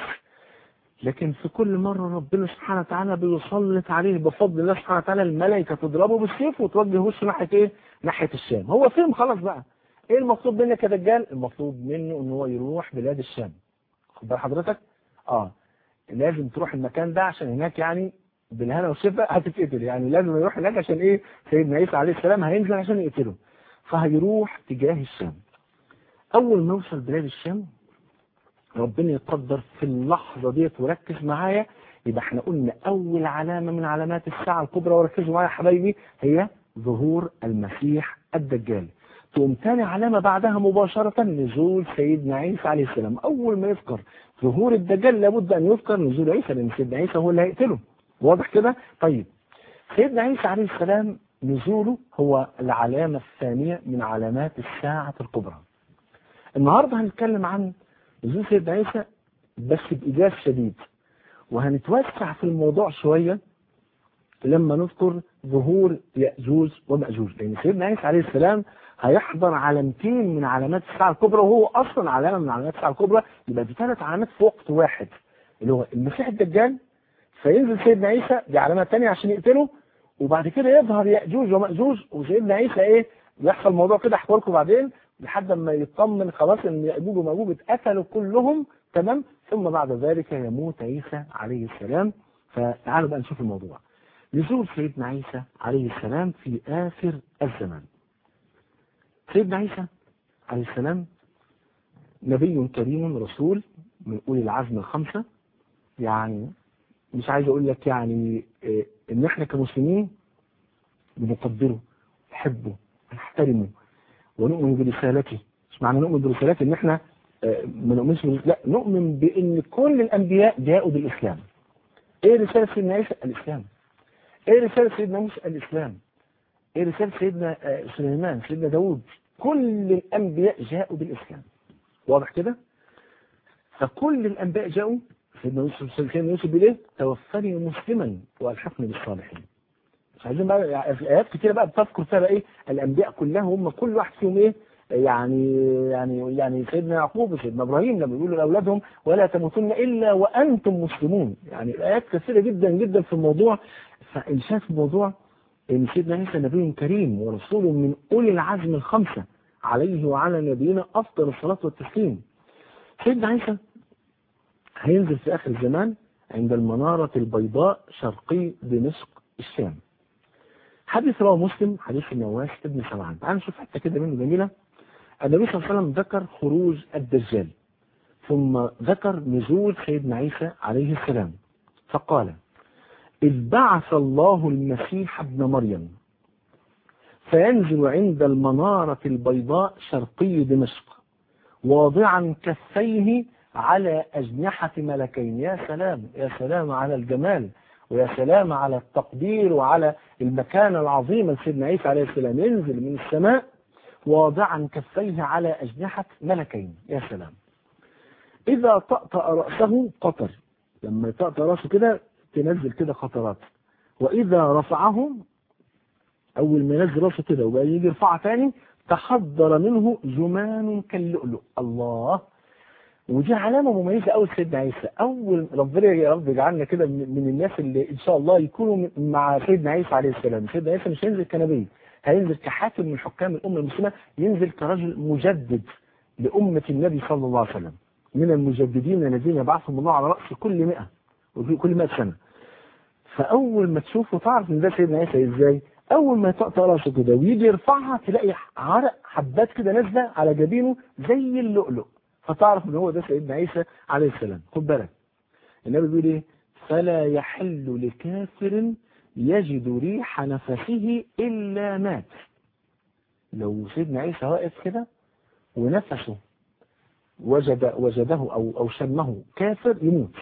لكن في كل مرة ربنا سبحانه وتعالى بيسلط عليه بفضل الله سبحانه وتعالى الملائكة تضربه بالسيف وتوجه وشه ناحية ايه؟ ناحية الشام هو فين خلاص بقى ايه المطلوب منك يا دجال المطلوب منه ان هو يروح بلاد الشام خد بال حضرتك اه لازم تروح المكان ده عشان هناك يعني بالهنا والشفا هتتقتل يعني لازم يروح هناك عشان ايه سيدنا عيسى عليه السلام هينزل عشان يقتله فهيروح تجاه الشام اول ما يوصل بلاد الشام ربنا يقدر في اللحظه ديت وركز معايا يبقى احنا قلنا اول علامه من علامات الساعه الكبرى وركزوا معايا يا حبايبي هي ظهور المسيح الدجال تقوم تاني علامة بعدها مباشرة نزول سيدنا عيسى عليه السلام أول ما يذكر ظهور الدجال لابد أن يذكر نزول عيسى لأن سيدنا عيسى هو اللي هيقتله واضح كده؟ طيب سيدنا عيسى عليه السلام نزوله هو العلامة الثانية من علامات الساعة الكبرى النهاردة هنتكلم عن نزول سيدنا عيسى بس بإيجاز شديد وهنتوسع في الموضوع شوية لما نذكر ظهور يأجوج ومأجوج لأن سيدنا عيسى عليه السلام هيحضر علامتين من علامات الساعة الكبرى وهو أصلا علامة من علامات الساعة الكبرى يبقى دي ثلاث علامات في وقت واحد اللي هو المسيح الدجال فينزل سيدنا عيسى دي علامة ثانية عشان يقتله وبعد كده يظهر يأجوج ومأجوج وسيدنا عيسى إيه يحصل موضوع كده أحكي لكم بعدين لحد ما يطمن خلاص إن يأجوج ومأجوج اتقتلوا كلهم تمام ثم بعد ذلك يموت عيسى عليه السلام فتعالوا بقى نشوف الموضوع نزول سيدنا عيسى عليه السلام في آخر الزمان سيدنا عيسى عليه السلام نبي كريم رسول من أولي العزم الخمسة يعني مش عايز أقول لك يعني إيه إن إحنا كمسلمين بنقدره نحبه نحترمه ونؤمن برسالته مش معنى نؤمن برسالته إن إحنا ما نؤمنش لا نؤمن بأن كل الأنبياء جاءوا بالإسلام إيه رسالة سيدنا عيسى؟ الإسلام إيه رسالة سيدنا موسى؟ الإسلام ايه رسالة سيدنا سليمان سيدنا داود كل الانبياء جاءوا بالاسلام واضح كده فكل الانبياء جاءوا سيدنا يوسف سيدنا يوسف بيقول ايه توفني مسلما والحقني بالصالحين مش عايزين بقى يعني في ايات كتيره بقى بتذكر فيها بقى ايه الانبياء كلها هم كل واحد فيهم ايه يعني يعني يعني سيدنا يعقوب وسيدنا ابراهيم لما بيقولوا لاولادهم ولا تموتن الا وانتم مسلمون يعني الايات كثيره جدا جدا في الموضوع فان شاف الموضوع ان سيدنا عيسى نبي كريم ورسول من اولي العزم الخمسه عليه وعلى نبينا افضل الصلاه والتسليم. سيدنا عيسى هينزل في اخر الزمان عند المناره البيضاء شرقي دمشق الشام. حديث رواه مسلم حديث النواس بن سمعان. تعالوا نشوف حته كده منه جميله. النبي صلى الله عليه وسلم ذكر خروج الدجال ثم ذكر نزول سيدنا عيسى عليه السلام فقال إذ بعث الله المسيح ابن مريم فينزل عند المنارة البيضاء شرقي دمشق واضعا كفيه على أجنحة ملكين يا سلام يا سلام على الجمال ويا سلام على التقدير وعلى المكانة العظيمة لسيدنا عيسى عليه السلام ينزل من السماء واضعا كفيه على أجنحة ملكين يا سلام إذا طأطأ رأسه قطر لما يطأطأ رأسه كده تنزل كده خطرات وإذا رفعه اول ما ينزل راسه كده وبقى يجي يرفعها تاني تحضر منه جمان كاللؤلؤ الله ودي علامه مميزه قوي سيدنا عيسى اول ربنا يا رب يجعلنا كده من من الناس اللي ان شاء الله يكونوا مع سيدنا عيسى عليه السلام سيدنا عيسى مش هينزل كنبي هينزل كحاكم من حكام الامه المسلمه ينزل كرجل مجدد لامه النبي صلى الله عليه وسلم من المجددين الذين يبعثهم الله على راس كل 100 وفي كل 100 سنه فاول ما تشوفه تعرف ان ده سيدنا عيسى ازاي اول ما تقطع راسه كده ويجي يرفعها تلاقي عرق حبات كده نازله على جبينه زي اللؤلؤ فتعرف ان هو ده سيدنا عيسى عليه السلام خد بالك النبي بيقول ايه فلا يحل لكافر يجد ريح نفسه الا مات لو سيدنا عيسى واقف كده ونفسه وجد وجده او او شمه كافر يموت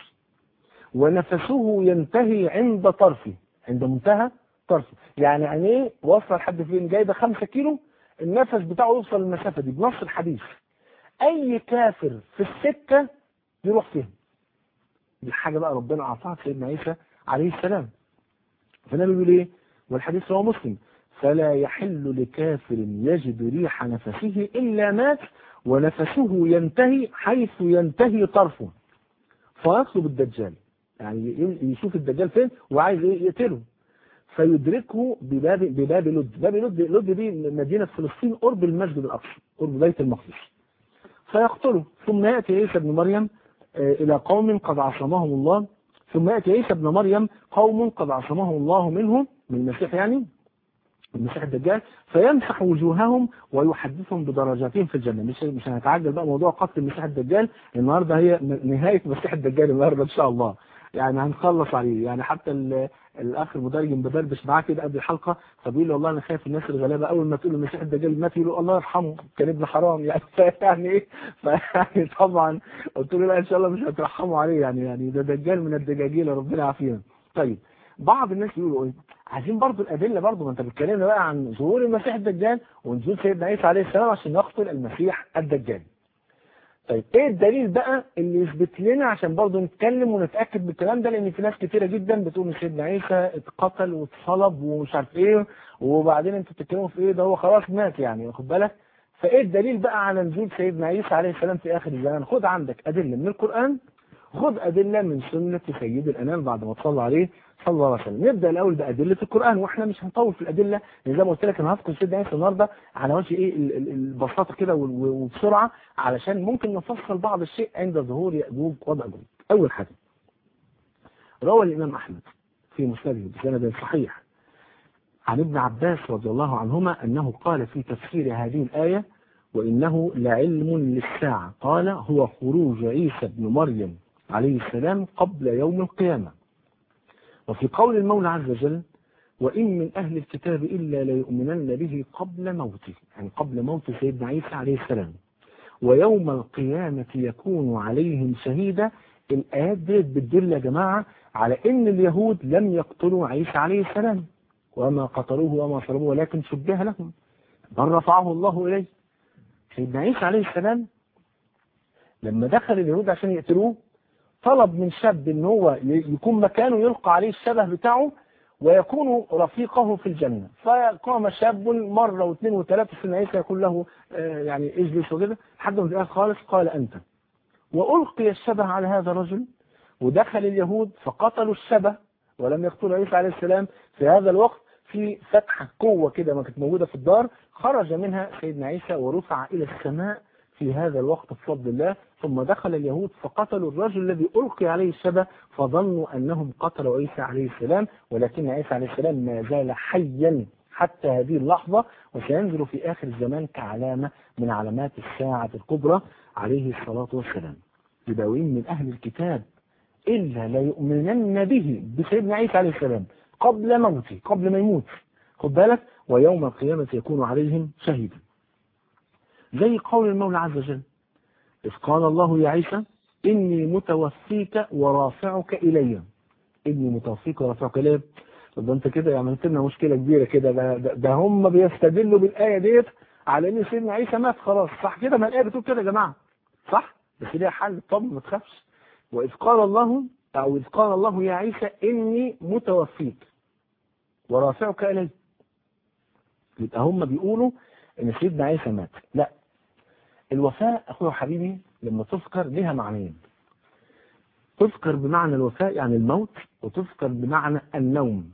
ونفسه ينتهي عند طرفه عند منتهى طرفه يعني عينيه واصله لحد فين جايبه 5 كيلو النفس بتاعه يوصل المسافه دي بنص الحديث اي كافر في السكه يروح فيها دي حاجه بقى ربنا اعطاها سيدنا عيسى عليه السلام فالنبي بيقول ايه والحديث رواه مسلم فلا يحل لكافر يجد ريح نفسه الا مات ونفسه ينتهي حيث ينتهي طرفه فيطلب الدجال يعني يشوف الدجال فين وعايز ايه يقتله فيدركه بباب بباب لد باب لد لد دي مدينه فلسطين قرب المسجد الاقصى قرب بيت المقدس فيقتله ثم ياتي عيسى ابن مريم الى قوم قد عصمهم الله ثم ياتي عيسى ابن مريم قوم قد عصمهم الله منهم من المسيح يعني المسيح الدجال فيمسح وجوههم ويحدثهم بدرجاتهم في الجنه مش مش هنتعجل بقى موضوع قتل المسيح الدجال النهارده هي نهايه المسيح الدجال النهارده ان شاء الله يعني هنخلص عليه يعني حتى الاخ المترجم ببربش معاه كده قبل الحلقه فبيقول لي والله انا خايف الناس الغلابه اول ما تقول المسيح الدجال مات يقولوا الله يرحمه كان ابن حرام يعني يعني ايه فيعني طبعا قلت له لا ان شاء الله مش هترحموا عليه يعني يعني ده دجال من الدجاجيل ربنا يعافينا طيب بعض الناس يقولوا ايه عايزين برضو الادله برضو ما انت بتكلمنا بقى عن ظهور المسيح الدجال ونزول سيدنا عيسى عليه السلام عشان يقتل المسيح الدجال طيب ايه الدليل بقى اللي يثبت لنا عشان برضه نتكلم ونتاكد بالكلام ده لان في ناس كتيره جدا بتقول ان سيدنا عيسى اتقتل واتصلب ومش عارف ايه وبعدين انتوا بتتكلموا في ايه ده هو خلاص مات يعني واخد بالك فايه الدليل بقى على نزول سيدنا عيسى عليه السلام في اخر الزمان خد عندك ادله من القران خد ادله من سنه سيد الانام بعد ما تصلى عليه صلى الله عليه وسلم نبدا الاول بادله القران واحنا مش هنطول في الادله لان زي ما قلت لك انا هذكر سيدنا عيسى النهارده على وجه ايه البساطه كده وبسرعه علشان ممكن نفصل بعض الشيء عند ظهور ياجوج وماجوج اول حاجه روى الامام احمد في مسنده بسند صحيح عن ابن عباس رضي الله عنهما انه قال في تفسير هذه الايه وانه لعلم للساعه قال هو خروج عيسى ابن مريم عليه السلام قبل يوم القيامه وفي قول المولى عز وجل وإن من أهل الكتاب إلا ليؤمنن به قبل موته يعني قبل موت سيدنا عيسى عليه السلام ويوم القيامة يكون عليهم شهيدا الآيات ديت بتدل يا جماعة على إن اليهود لم يقتلوا عيسى عليه السلام وما قتلوه وما صلبوه ولكن شبه لهم بل رفعه الله إليه سيدنا عيسى عليه السلام لما دخل اليهود عشان يقتلوه طلب من شاب ان هو يكون مكانه يلقى عليه الشبه بتاعه ويكون رفيقه في الجنة فقام شاب مرة واثنين وثلاثة سنة عيسى يقول له يعني اجلس وكده لحد ما في الآخر خالص قال أنت وألقي الشبه على هذا الرجل ودخل اليهود فقتلوا الشبه ولم يقتلوا عيسى عليه السلام في هذا الوقت في فتحة قوة كده ما كانت موجودة في الدار خرج منها سيدنا عيسى ورفع إلى السماء في هذا الوقت بفضل الله ثم دخل اليهود فقتلوا الرجل الذي ألقي عليه الشبه فظنوا أنهم قتلوا عيسى عليه السلام ولكن عيسى عليه السلام ما زال حيا حتى هذه اللحظة وسينزل في آخر الزمان كعلامة من علامات الساعة الكبرى عليه الصلاة والسلام يبقى من أهل الكتاب إلا ليؤمنن به بسيدنا عيسى عليه السلام قبل موته قبل ما يموت خد بالك ويوم القيامة يكون عليهم شهيدا زي قول المولى عز وجل إذ قال الله يا عيسى إني متوفيك ورافعك إلي إني متوفيك ورافعك إلي طب انت كده عملت لنا مشكله كبيره كده ده, ده, ده هم بيستدلوا بالايه ديت على ان سيدنا عيسى مات خلاص صح كده ما الايه بتقول كده يا جماعه صح بس ليها حل طب ما تخافش واذ قال الله او اذ قال الله يا عيسى اني متوفيك ورافعك الي يبقى هم بيقولوا ان سيدنا عيسى مات لا الوفاة اخويا وحبيبي لما تذكر لها معنيين تذكر بمعنى الوفاة يعني الموت وتذكر بمعنى النوم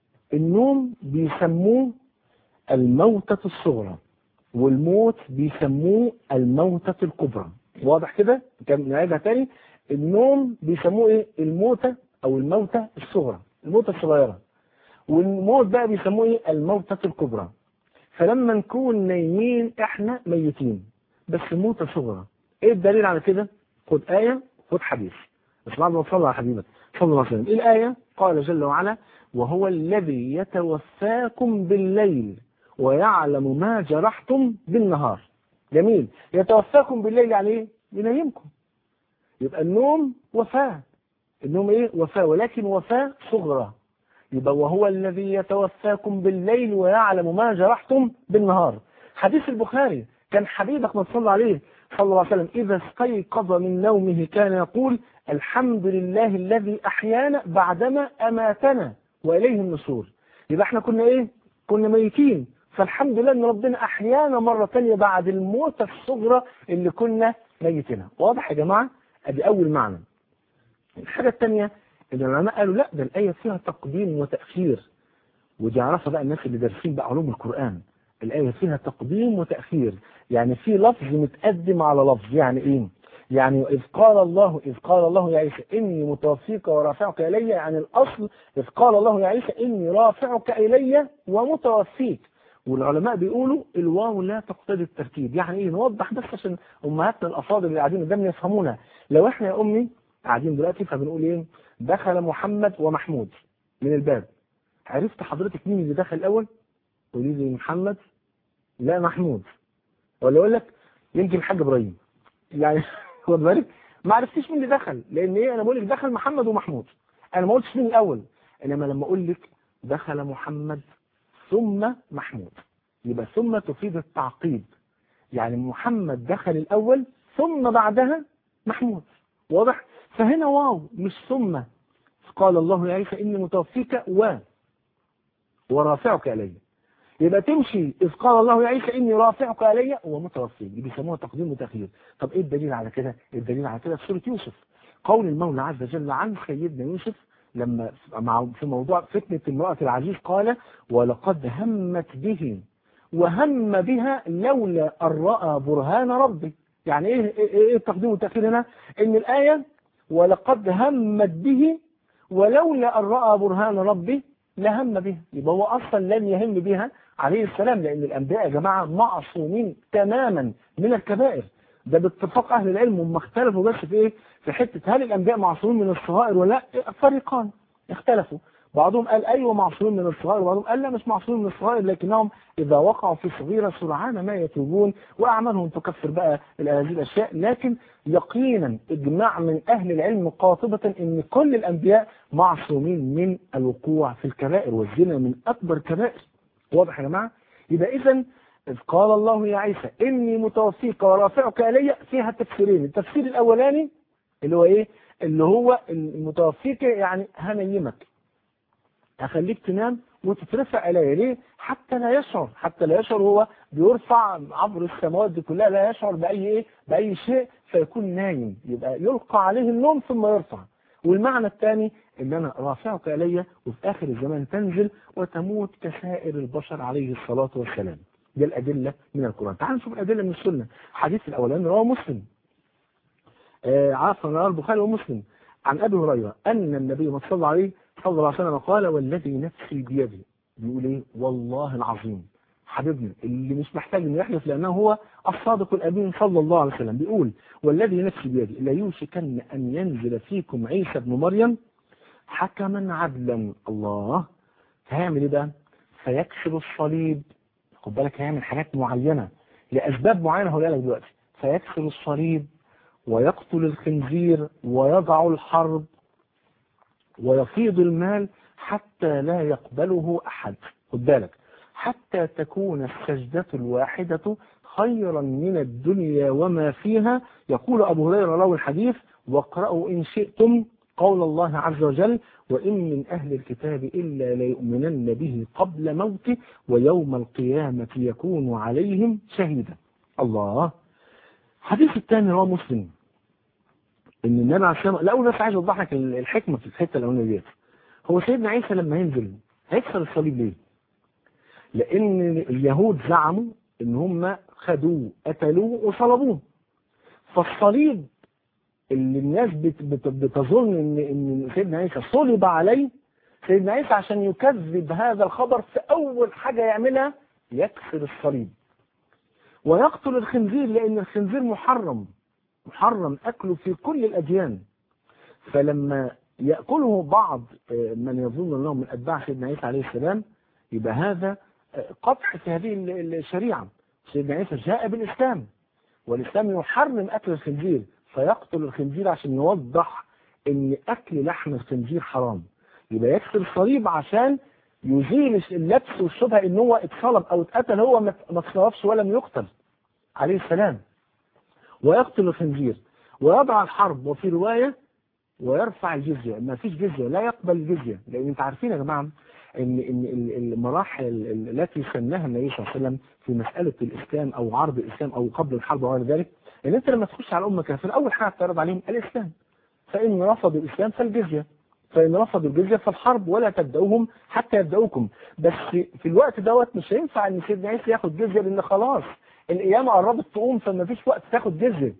النوم بيسموه الموتة الصغرى والموت بيسموه الموتة الكبرى واضح كده كان نعيدها تاني النوم بيسموه ايه الموتة او الموتة الصغرى الموتة الصغيرة والموت بقى بيسموه ايه الموتة الكبرى فلما نكون نايمين احنا ميتين بس موتة صغرى ايه الدليل على كده خد آية خد حديث بس بعد ما تصلى على حبيبك صلى الله عليه وسلم ايه الآية قال جل وعلا وهو الذي يتوفاكم بالليل ويعلم ما جرحتم بالنهار جميل يتوفاكم بالليل يعني ايه ينيمكم يبقى النوم وفاة النوم ايه وفاة ولكن وفاة صغرى يبقى وهو الذي يتوفاكم بالليل ويعلم ما جرحتم بالنهار حديث البخاري كان حبيبك ما صلى عليه صلى الله عليه وسلم إذا استيقظ من نومه كان يقول الحمد لله الذي أحيانا بعدما أماتنا وإليه النشور يبقى احنا كنا ايه كنا ميتين فالحمد لله ان ربنا احيانا مرة تانية بعد الموتة الصغرى اللي كنا ميتينها واضح يا جماعة ادي اول معنى الحاجة الثانية ان العلماء قالوا لا ده الآية فيها تقديم وتأخير ودي عرفها بقى الناس اللي دارسين بقى علوم القرآن الآية فيها تقديم وتأخير يعني في لفظ متقدم على لفظ يعني ايه يعني إذ قال الله إذ قال الله يا عيسى إني متوفيك ورافعك إلي يعني الأصل إذ قال الله يا عيسى إني رافعك إلي ومتوفيك والعلماء بيقولوا الواو لا تقتضي الترتيب يعني ايه نوضح بس عشان امهاتنا الافاضل اللي قاعدين قدامنا يفهمونا لو احنا يا امي قاعدين دلوقتي فبنقول ايه دخل محمد ومحمود من الباب عرفت حضرتك مين اللي دخل الاول قولي لي محمد لا محمود ولا اقول لك يمكن الحاج ابراهيم يعني خد بالك ما عرفتيش مين اللي دخل لان ايه انا بقول لك دخل محمد ومحمود انا ما قلتش مين الاول انما لما اقول لك دخل محمد ثم محمود يبقى ثم تفيد التعقيب يعني محمد دخل الاول ثم بعدها محمود واضح فهنا واو مش ثم قال الله يا عيسى اني متوفيك و ورافعك الي يبقى تمشي إذ قال الله يا عيسى إني رافعك إلي ومتوفيك دي بيسموها تقديم وتأخير طب إيه الدليل على كده الدليل على كده في سورة يوسف قول المولى عز وجل عن سيدنا يوسف لما مع في موضوع فتنة امرأة العزيز قال ولقد همت به وهم بها لولا أن رأى برهان ربي يعني إيه, إيه, إيه التقديم والتأخير هنا إن الآية ولقد همت به ولولا أن رأى برهان ربي لهم بها يبقى هو أصلا لم يهم بها عليه السلام لأن الأنبياء يا جماعة معصومين تماما من الكبائر ده باتفاق أهل العلم هم اختلفوا بس في إيه في حتة هل الأنبياء معصومين من الصغائر ولا لا فريقان اختلفوا بعضهم قال أيوة معصومين من الصغائر وبعضهم قال لا مش معصومين من الصغائر لكنهم إذا وقعوا في صغيرة سرعان ما يتوبون وأعمالهم تكفر بقى هذه الأشياء لكن يقينا إجماع من أهل العلم قاطبة إن كل الأنبياء معصومين من الوقوع في الكبائر والزنا من أكبر الكبائر واضح يا جماعة يبقى إذا إذ قال الله يا عيسى إني متوفيك ورافعك إلي فيها تفسيرين التفسير الأولاني اللي هو إيه اللي هو المتوفيك يعني هنيمك هخليك تنام وتترفع إلي ليه حتى لا يشعر حتى لا يشعر هو بيرفع عبر السماوات دي كلها لا يشعر بأي إيه بأي شيء فيكون نايم يبقى يلقى عليه النوم ثم يرفع والمعنى الثاني ان انا رافعك الي وفي اخر الزمان تنزل وتموت كسائر البشر عليه الصلاة والسلام دي الادلة من القرآن تعالوا نشوف الادلة من السنة حديث الاولاني رواه مسلم آه عفوا رواه البخاري ومسلم عن ابي هريرة ان النبي صلى الله عليه صلى الله عليه وسلم قال والذي نفسي بيده بيقول ايه والله العظيم حبيبنا اللي مش محتاج انه يحلف لانه هو الصادق الامين صلى الله عليه وسلم بيقول والذي نفسي بيده لا يوشكن ان ينزل فيكم عيسى ابن مريم حكما عدلا الله هيعمل ايه بقى فيكسر الصليب خد بالك هيعمل حاجات معينه لاسباب معينه هقولها لك دلوقتي فيكسر الصليب ويقتل الخنزير ويضع الحرب ويفيض المال حتى لا يقبله احد خد بالك حتى تكون السجدة الواحدة خيرا من الدنيا وما فيها يقول أبو هريرة روى الحديث واقرأوا إن شئتم قول الله عز وجل وإن من أهل الكتاب إلا ليؤمنن به قبل موته ويوم القيامة يكون عليهم شهيدا الله حديث الثاني رواه مسلم ان النبي عليه الصلاه والسلام لا بس عايز اوضح لك الحكمه في الحته الاولانيه ديت هو سيدنا عيسى لما ينزل هيكسر الصليب ليه؟ لان اليهود زعموا ان هم خدوه قتلوه وصلبوه فالصليب اللي الناس بت بت بتظن ان ان سيدنا عيسى صلب عليه سيدنا عيسى عشان يكذب هذا الخبر في اول حاجه يعملها يكسر الصليب ويقتل الخنزير لان الخنزير محرم محرم اكله في كل الاديان فلما ياكله بعض من يظن انهم من اتباع سيدنا عيسى عليه السلام يبقى هذا قطع في هذه الشريعه سيدنا عيسى جاء بالاسلام والاسلام يحرم اكل الخنزير فيقتل الخنزير عشان يوضح ان اكل لحم الخنزير حرام يبقى يكسر الصليب عشان يزيل اللبس والشبهه ان هو اتصلب او اتقتل هو ما اتصلبش ولم يقتل عليه السلام ويقتل الخنزير ويضع الحرب وفي روايه ويرفع الجزيه ما فيش جزيه لا يقبل الجزيه لان انتوا عارفين يا جماعه ان ان المراحل التي سنها النبي صلى الله عليه وسلم في مساله الاسلام او عرض الاسلام او قبل الحرب وغير ذلك ان انت لما تخش على امه كافره اول حاجه تعرض عليهم الاسلام فان رفضوا الاسلام فالجزيه فان رفضوا الجزيه فالحرب ولا تبداوهم حتى يبداوكم بس في الوقت دوت مش هينفع ان سيدنا عيسى ياخد جزيه لان خلاص القيامه قربت تقوم فما فيش وقت تاخد جزيه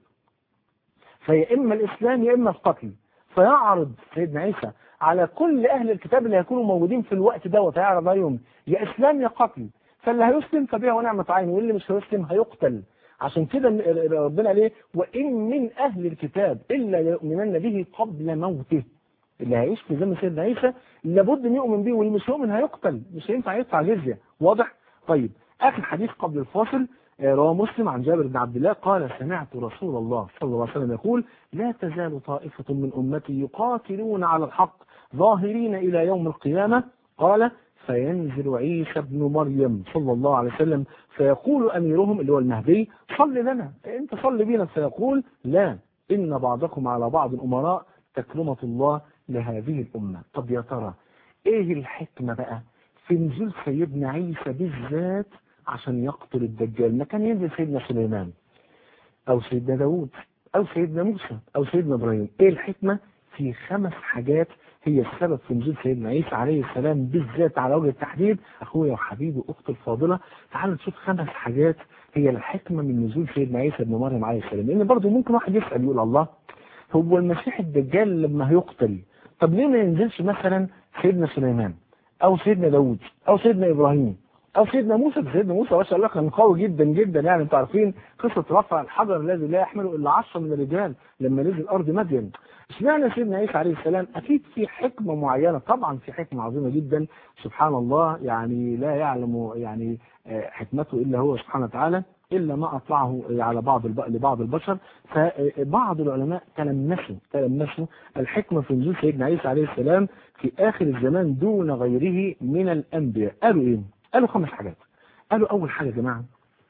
فيا اما الاسلام يا اما القتل فيعرض سيدنا عيسى على كل اهل الكتاب اللي هيكونوا موجودين في الوقت دوت هيعرض عليهم يا اسلام يا قتل فاللي هيسلم فبها ونعمه عين واللي مش هيسلم هيقتل عشان كده ربنا قال ايه وان من اهل الكتاب الا يؤمنن به قبل موته اللي هيعيش في زمن سيدنا عيسى لابد ان يؤمن به واللي مش يؤمن هيقتل مش هينفع يدفع جزيه واضح طيب اخر حديث قبل الفاصل رواه مسلم عن جابر بن عبد الله قال سمعت رسول الله صلى الله عليه وسلم يقول لا تزال طائفة من أمتي يقاتلون على الحق ظاهرين إلى يوم القيامة قال فينزل عيسى ابن مريم صلى الله عليه وسلم فيقول أميرهم اللي هو المهدي صل لنا أنت صل بينا فيقول لا إن بعضكم على بعض أمراء تكرمة الله لهذه الأمة طب يا ترى إيه الحكمة بقى في نزول سيدنا عيسى بالذات عشان يقتل الدجال ما كان ينزل سيدنا سليمان أو سيدنا داود أو سيدنا موسى أو سيدنا إبراهيم إيه الحكمة في خمس حاجات هي السبب في نزول سيدنا عيسى عليه السلام بالذات على وجه التحديد اخويا وحبيبي واختي الفاضله تعالوا نشوف خمس حاجات هي الحكمه من نزول سيدنا عيسى ابن مريم عليه السلام لان برضه ممكن واحد يسال يقول الله هو المسيح الدجال لما هيقتل طب ليه ما ينزلش مثلا سيدنا سليمان او سيدنا داوود او سيدنا ابراهيم او سيدنا موسى سيدنا موسى ما شاء الله كان قوي جدا جدا يعني انتوا عارفين قصه رفع الحجر الذي لا يحمله الا عشرة من الرجال لما نزل ارض مدين اشمعنى سيدنا عيسى عليه السلام اكيد في حكمه معينه طبعا في حكمه عظيمه جدا سبحان الله يعني لا يعلم يعني حكمته الا هو سبحانه وتعالى الا ما اطلعه على بعض لبعض البشر فبعض العلماء تلمسوا تلمسوا الحكمه في نزول سيدنا عيسى عليه السلام في اخر الزمان دون غيره من الانبياء قالوا ايه؟ قالوا خمس حاجات قالوا اول حاجه يا جماعه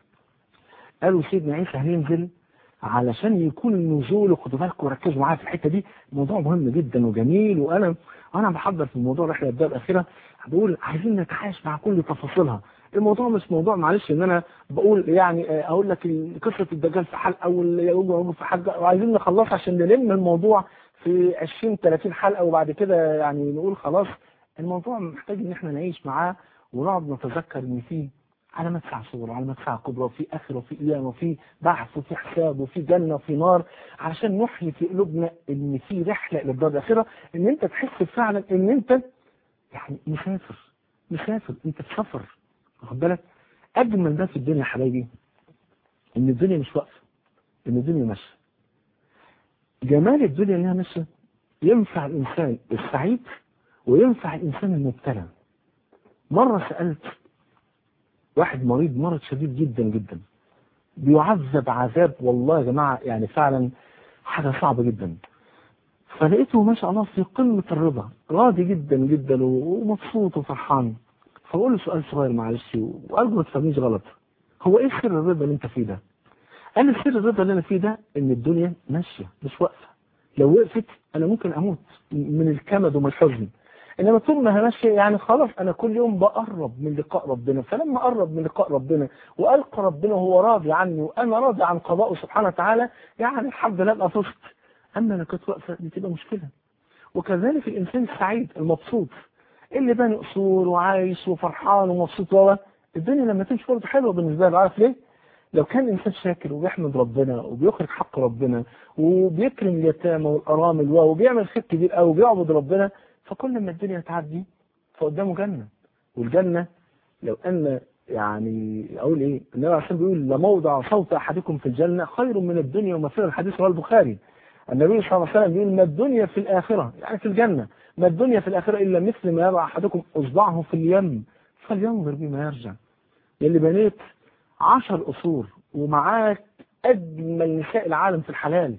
قالوا سيدنا عيسى هينزل علشان يكون النزول وخدوا بالكم وركزوا معايا في الحته دي موضوع مهم جدا وجميل وانا وانا بحضر في الموضوع الرحله الدار الاخيره بقول عايزين نتعايش مع كل تفاصيلها الموضوع مش موضوع معلش ان انا بقول يعني اقول لك قصه الدجال في حلقه واليوم في حلقه وعايزين نخلص عشان نلم الموضوع في 20 30 حلقه وبعد كده يعني نقول خلاص الموضوع محتاج ان احنا نعيش معاه ونقعد نتذكر ان في علامات ساعة صغرى وعلامات ساعة كبرى وفي آخرة وفي قيامة وفي بحث وفي حساب وفي جنة وفي نار علشان نحيي في قلوبنا ان في رحلة إلى الدار الآخرة ان انت تحس فعلا ان انت يعني مسافر مسافر انت في سفر واخد بالك أجمل ده في الدنيا يا حبايبي ان الدنيا مش واقفة ان الدنيا ماشية جمال الدنيا انها ماشية ينفع الإنسان السعيد وينفع الإنسان المبتلى مرة سألت واحد مريض مرض شديد جدا جدا بيعذب عذاب والله يا جماعة يعني فعلا حاجة صعبة جدا فلقيته ما شاء الله في قمة الرضا راضي جدا جدا ومبسوط وفرحان فبقول له سؤال صغير معلش وأرجو ما تفهمنيش غلط هو ايه سر الرضا اللي انت فيه ده؟ قال لي سر الرضا اللي انا فيه ده ان الدنيا ماشية مش واقفة لو وقفت انا ممكن اموت من الكمد ومن الحزن انما طول ما همشي يعني خلاص انا كل يوم بقرب من لقاء ربنا فلما اقرب من لقاء ربنا والقى ربنا وهو راضي عني وانا راضي عن قضائه سبحانه وتعالى يعني الحمد لله ابقى فزت اما انا كنت واقفه دي تبقى مشكله وكذلك الانسان السعيد المبسوط اللي باني اصول وعايش وفرحان ومبسوط هو الدنيا لما تمشي برضه حلوه بالنسبه له عارف ليه؟ لو كان الانسان شاكر وبيحمد ربنا وبيخرج حق ربنا وبيكرم اليتامى والارامل وبيعمل خير كبير قوي وبيعبد ربنا فكل ما الدنيا تعدي فقدامه جنه والجنه لو ان يعني اقول ايه النبي عليه بيقول لموضع صوت احدكم في الجنه خير من الدنيا وما فيها الحديث رواه البخاري النبي صلى الله عليه وسلم بيقول ما الدنيا في الاخره يعني في الجنه ما الدنيا في الاخره الا مثل ما يضع احدكم اصبعه في اليم فلينظر بما يرجع اللي بنيت عشر قصور ومعاك أجمل نساء العالم في الحلال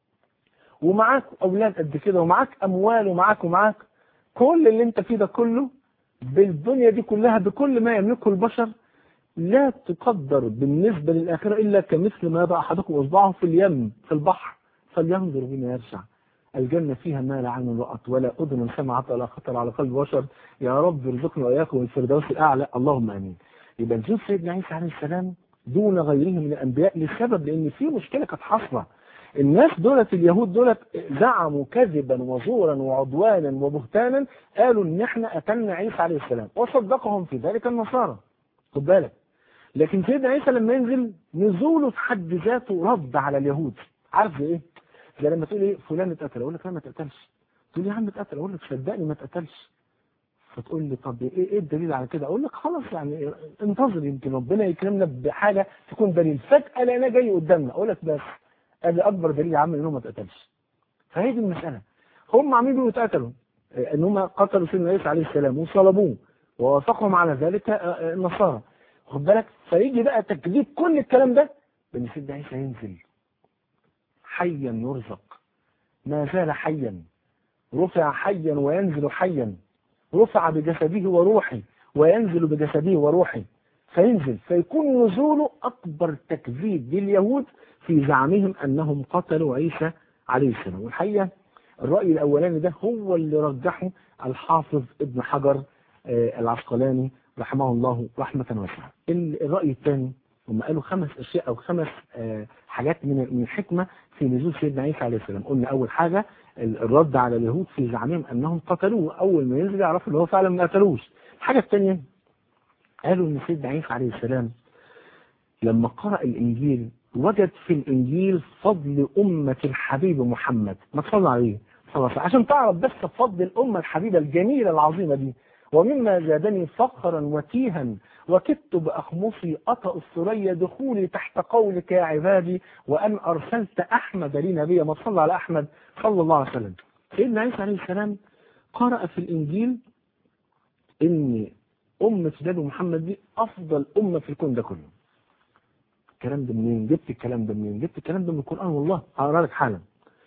ومعاك أولاد قد كده ومعاك أموال ومعاك ومعاك كل اللي أنت فيه ده كله بالدنيا دي كلها بكل ما يملكه البشر لا تقدر بالنسبة للآخرة إلا كمثل ما يضع أحدكم إصبعه في اليم في البحر فلينظر بما يرجع الجنة فيها ما لا عين رأت ولا أذن سمعت ولا خطر على قلب بشر يا رب ارزقنا وإياكم الفردوس الأعلى اللهم آمين يبقى نشوف سيدنا عيسى عليه السلام دون غيره من الأنبياء لسبب لأن في مشكلة كانت حاصلة الناس دولت اليهود دولت زعموا كذبا وزورا وعدوانا وبهتانا قالوا ان احنا قتلنا عيسى عليه السلام وصدقهم في ذلك النصارى خد بالك لكن سيدنا عيسى لما ينزل نزوله في حد ذاته رد على اليهود عارف زي ايه؟ زي لما تقول ايه فلان اتقتل اقول لك لا ما اتقتلش تقول لي يا عم اتقتل اقول لك صدقني ما اتقتلش فتقول لي طب ايه ايه الدليل على كده اقول لك خلاص يعني انتظر يمكن ربنا يكرمنا بحاجه تكون دليل فجاه لقيناه جاي قدامنا اقول لك بس ادي اكبر دليل يا عم ان هو ما اتقتلش فهي دي المساله هم عاملين بيقولوا اتقتلوا ان هم قتلوا سيدنا عيسى عليه السلام وصلبوه ووافقهم على ذلك النصارى خد بالك فيجي بقى تكذيب كل الكلام ده بان سيدنا عيسى ينزل حيا يرزق ما زال حيا رفع حيا وينزل حيا رفع بجسده وروحه وينزل بجسده وروحه فينزل فيكون نزوله أكبر تكذيب لليهود في زعمهم أنهم قتلوا عيسى عليه السلام والحقيقة الرأي الأولاني ده هو اللي رجحه الحافظ ابن حجر العسقلاني رحمه الله رحمة واسعة الرأي الثاني هم قالوا خمس أشياء أو خمس حاجات من من الحكمة في نزول سيدنا عيسى عليه السلام قلنا أول حاجة الرد على اليهود في زعمهم أنهم قتلوه أول ما ينزل يعرفوا اللي هو فعلا ما قتلوش الحاجة الثانية قالوا إن سيدنا عيسى عليه السلام لما قرأ الإنجيل وجد في الإنجيل فضل أمة الحبيب محمد ما تصلى عليه صلى الله عليه عشان تعرف بس فضل الأمة الحبيبة الجميلة العظيمة دي ومما زادني فخرا وتيها وكدت بأخمصي أطأ الثريا دخولي تحت قولك يا عبادي وأن أرسلت أحمد لي نبيا ما صلى على أحمد صلى الله عليه وسلم سيدنا عيسى عليه السلام قرأ في الإنجيل إن أمة نبي محمد دي أفضل أمة في الكون ده كله الكلام ده منين؟ جبت الكلام ده منين؟ جبت الكلام ده من القرآن والله هقرا لك حالا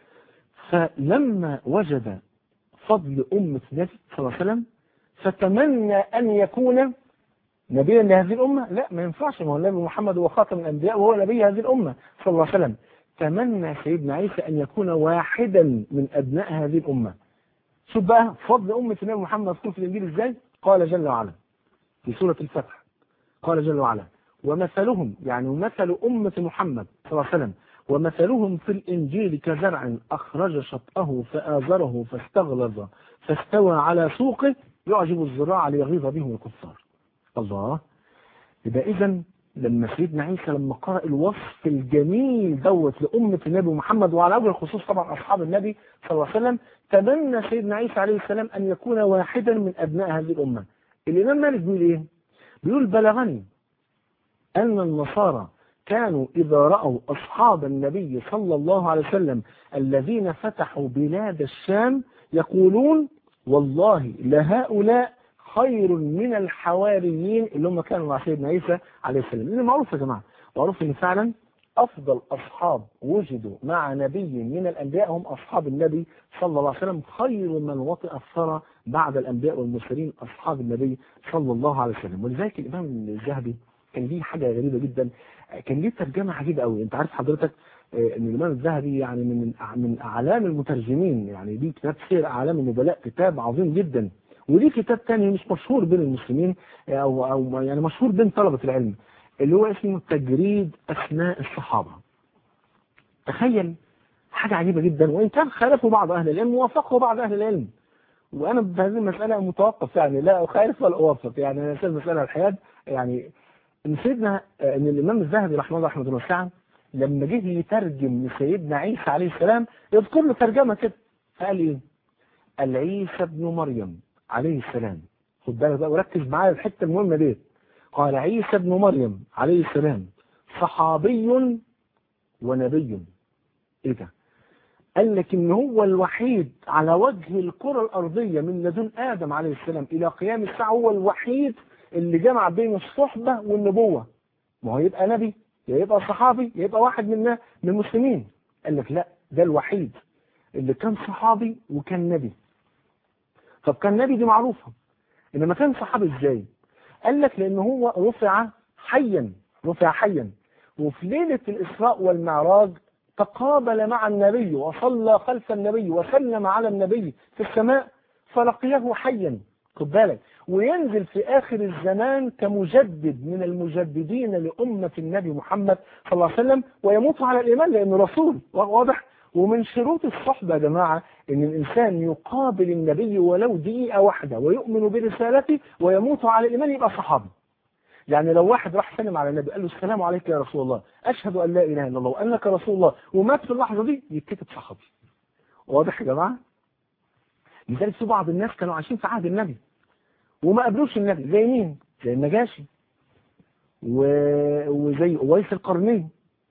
فلما وجد فضل أمة النبي صلى الله عليه وسلم فتمنى أن يكون نبيا لهذه الأمة لا ما ينفعش ما هو النبي محمد هو خاتم الأنبياء وهو نبي هذه الأمة صلى الله عليه وسلم تمنى سيدنا عيسى أن يكون واحدا من أبناء هذه الأمة شوف بقى فضل أمة النبي محمد مذكور في الإنجيل إزاي قال جل وعلا في سورة الفتح قال جل وعلا ومثلهم يعني مثل أمة محمد صلى الله عليه وسلم ومثلهم في الإنجيل كزرع أخرج شطأه فآزره فاستغلظ فاستوى على سوقه يعجب الزراع ليغيظ بهم الكفار الله يبقى إذا لما سيدنا عيسى لما قرأ الوصف الجميل دوت لأمة النبي محمد وعلى وجه الخصوص طبعا أصحاب النبي صلى الله عليه وسلم تمنى سيدنا عيسى عليه السلام أن يكون واحدا من أبناء هذه الأمة الإمام مالك بيقول إيه؟ بيقول بلغني أن النصارى كانوا إذا رأوا أصحاب النبي صلى الله عليه وسلم الذين فتحوا بلاد الشام يقولون والله لهؤلاء خير من الحواريين اللي هم كانوا مع سيدنا عيسى عليه السلام لأن معروف يا جماعة معروف إن فعلا أفضل أصحاب وجدوا مع نبي من الأنبياء هم أصحاب النبي صلى الله عليه وسلم خير من وطئ الثرى بعد الأنبياء والمرسلين أصحاب النبي صلى الله عليه وسلم ولذلك الإمام الذهبي كان ليه حاجه غريبه جدا كان ليه ترجمه عجيبه قوي انت عارف حضرتك ان الامام الذهبي يعني من من اعلام المترجمين يعني ليه كتاب سير اعلام النبلاء كتاب عظيم جدا وليه كتاب تاني مش مشهور بين المسلمين او او يعني مشهور بين طلبه العلم اللي هو اسمه تجريد اسماء الصحابه تخيل حاجه عجيبه جدا وان كان خالفوا بعض اهل العلم ووافقوا بعض اهل العلم وانا بهذه المساله متوقف يعني لا اخالف ولا اوافق يعني انا المساله الحياد يعني ان سيدنا ان الامام الذهبي رحمه الله رحمه الله واسعه لما جه يترجم لسيدنا عيسى عليه السلام يذكر له ترجمه كده فقال ايه؟ قال عيسى ابن مريم عليه السلام خد بالك بقى وركز معايا الحته المهمه دي قال عيسى ابن مريم عليه السلام صحابي ونبي ايه ده؟ قال لك ان هو الوحيد على وجه الكرة الارضية من لدن ادم عليه السلام الى قيام الساعة هو الوحيد اللي جمع بين الصحبة والنبوة ما هو يبقى نبي يا يبقى صحابي يا يبقى واحد منا من المسلمين قال لك لا ده الوحيد اللي كان صحابي وكان نبي طب كان نبي دي معروفة انما كان صحابي ازاي قال لك لان هو رفع حيا رفع حيا وفي ليلة الاسراء والمعراج تقابل مع النبي وصلى خلف النبي وسلم على النبي في السماء فلقيه حيا خد بالك وينزل في آخر الزمان كمجدد من المجددين لأمة النبي محمد صلى الله عليه وسلم ويموت على الإيمان لأنه رسول واضح ومن شروط الصحبة يا جماعة إن الإنسان يقابل النبي ولو دقيقة واحدة ويؤمن برسالته ويموت على الإيمان يبقى صحابي يعني لو واحد راح سلم على النبي قال له السلام عليك يا رسول الله أشهد أن لا إله إلا الله وأنك رسول الله ومات في اللحظة دي يتكتب صحابي واضح يا جماعة لذلك في بعض الناس كانوا عايشين في عهد النبي وما قابلوش النبي زي مين زي النجاشي و... وزي أويس القرني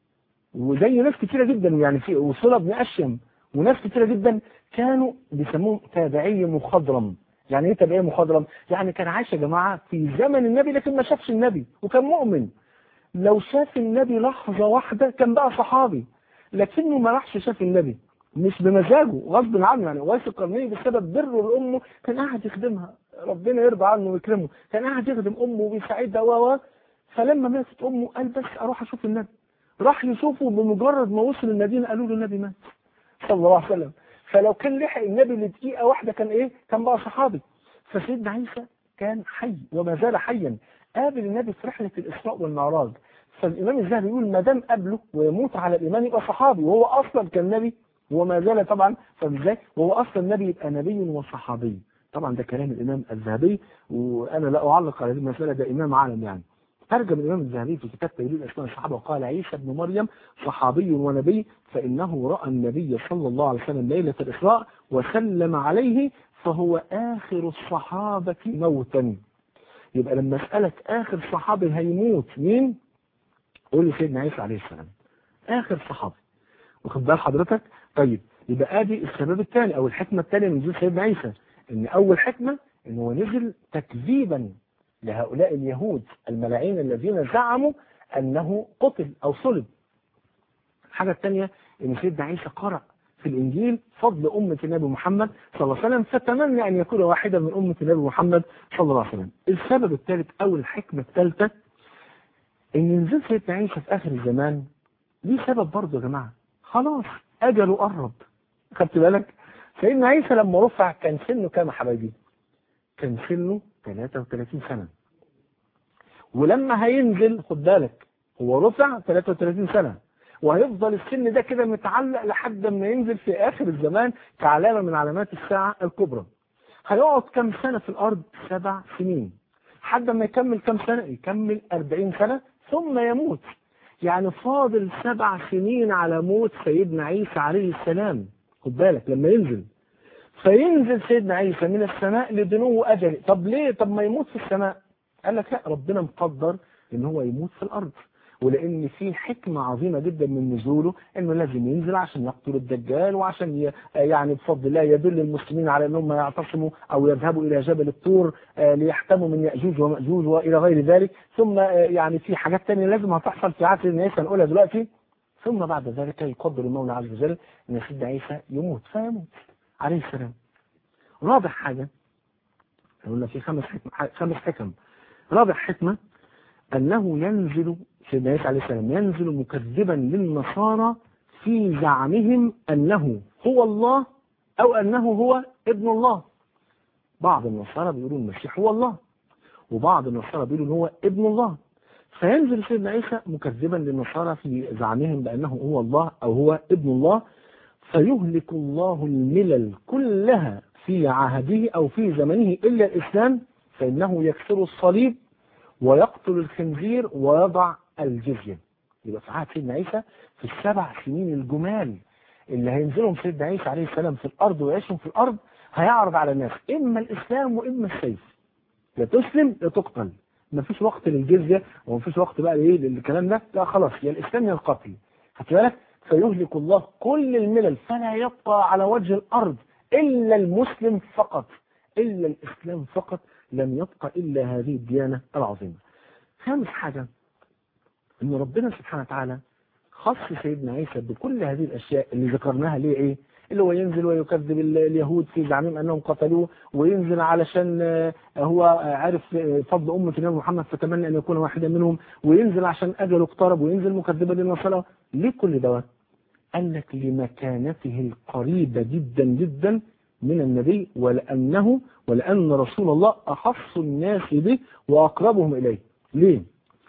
وزي ناس كتيرة جدا يعني في وصلة بن أشيم وناس كتيرة جدا كانوا بيسموهم تابعي مخضرم يعني ايه تابعي مخضرم يعني كان عايش يا جماعة في زمن النبي لكن ما شافش النبي وكان مؤمن لو شاف النبي لحظة واحدة كان بقى صحابي لكنه ما راحش شاف النبي مش بمزاجه غصب عنه يعني ويس القرني بسبب بره لامه كان قاعد يخدمها ربنا يرضى عنه ويكرمه كان قاعد يخدم امه وبيساعدها و فلما ماتت امه قال بس اروح اشوف النبي راح يشوفه بمجرد ما وصل المدينه قالوا له النبي مات صلى الله عليه وسلم فلو كان لحق النبي لدقيقه واحده كان ايه كان بقى صحابي فسيدنا عيسى كان حي وما زال حيا قابل النبي في رحله الاسراء والمعراج فالامام الذهبي يقول ما دام قابله ويموت على الايمان يبقى صحابي وهو اصلا كان نبي وما زال طبعا فازاي وهو اصلا نبي يبقى نبي وصحابي طبعا ده كلام الامام الذهبي وانا لا اعلق على هذه المساله ده امام عالم يعني ترجم الامام الذهبي في كتاب تجريد اسماء الصحابه وقال عيسى بن مريم صحابي ونبي فانه راى النبي صلى الله عليه وسلم ليله الاسراء وسلم عليه فهو اخر الصحابه موتا يبقى لما اسالك اخر صحابي هيموت مين؟ قول لي سيدنا عيسى عليه السلام اخر صحابي واخد بال حضرتك؟ طيب يبقى ادي السبب الثاني او الحكمه الثانيه من نزول سيدنا عيسى ان اول حكمه ان هو نزل تكذيبا لهؤلاء اليهود الملاعين الذين زعموا انه قتل او صلب الحاجه الثانيه ان سيدنا عيسى قرأ في الانجيل فضل امه النبي محمد صلى الله عليه وسلم فتمنى ان يكون واحدا من امه النبي محمد صلى الله عليه وسلم السبب الثالث او الحكمه الثالثه ان نزول سيدنا عيسى في اخر الزمان ليه سبب برضه يا جماعه خلاص اجله قرب خدت بالك سيدنا عيسى لما رفع كان سنه كام يا حبايبي كان سنه 33 سنة ولما هينزل خد بالك هو رفع 33 سنة وهيفضل السن ده كده متعلق لحد ما ينزل في آخر الزمان كعلامة من علامات الساعة الكبرى هيقعد كم سنة في الأرض سبع سنين حد ما يكمل كم سنة يكمل 40 سنة ثم يموت يعني فاضل سبع سنين على موت سيدنا عيسى عليه السلام خد بالك لما ينزل فينزل سيدنا عيسى من السماء لدنو أجله طب ليه طب ما يموت في السماء قال لك لا ربنا مقدر ان هو يموت في الارض ولان في حكمة عظيمة جدا من نزوله انه لازم ينزل عشان يقتل الدجال وعشان ي... يعني بفضل الله يدل المسلمين على انهم يعتصموا او يذهبوا الى جبل الطور ليحتموا من ياجوج وماجوج والى غير ذلك ثم يعني في حاجات ثانيه لازم هتحصل في عصر سيدنا عيسى نقولها دلوقتي ثم بعد ذلك يقدر المولى عز وجل ان سيدنا عيسى يموت فيموت عليه السلام رابع حاجة قلنا في خمس حكم خمس حكم رابع حكمة أنه ينزل سيدنا عيسى عليه السلام ينزل مكذبا للنصارى في زعمهم أنه هو الله أو أنه هو ابن الله بعض النصارى بيقولوا المسيح هو الله وبعض النصارى بيقولوا ان هو ابن الله فينزل سيدنا عيسى مكذبا للنصارى في زعمهم بأنه هو الله أو هو ابن الله فيهلك الله الملل كلها في عهده أو في زمنه إلا الإسلام فإنه يكسر الصليب ويقتل الخنزير ويضع الجزية يبقى في عهد سيدنا عيسى في السبع سنين الجمال اللي هينزلهم سيدنا عيسى عليه السلام في الأرض ويعيشهم في الأرض هيعرض على الناس إما الإسلام وإما السيف لا تسلم لا تقتل مفيش وقت للجزية ومفيش وقت بقى لإيه للكلام ده لا خلاص يا الإسلام يا القتل خدت بالك فيهلك الله كل الملل فلا يبقى على وجه الأرض إلا المسلم فقط إلا الإسلام فقط لم يبقى إلا هذه الديانة العظيمة خامس حاجة أن ربنا سبحانه وتعالى خص سيدنا عيسى بكل هذه الأشياء اللي ذكرناها ليه إيه اللي هو ينزل ويكذب اليهود في زعمهم أنهم قتلوه وينزل علشان هو عارف فضل أمة النبي محمد فتمنى أن يكون واحدا منهم وينزل عشان أجله اقترب وينزل مكذبا للنصارى ليه كل دوت قال لك لمكانته القريبة جدا جدا من النبي ولأنه ولأن رسول الله أخص الناس به وأقربهم إليه ليه؟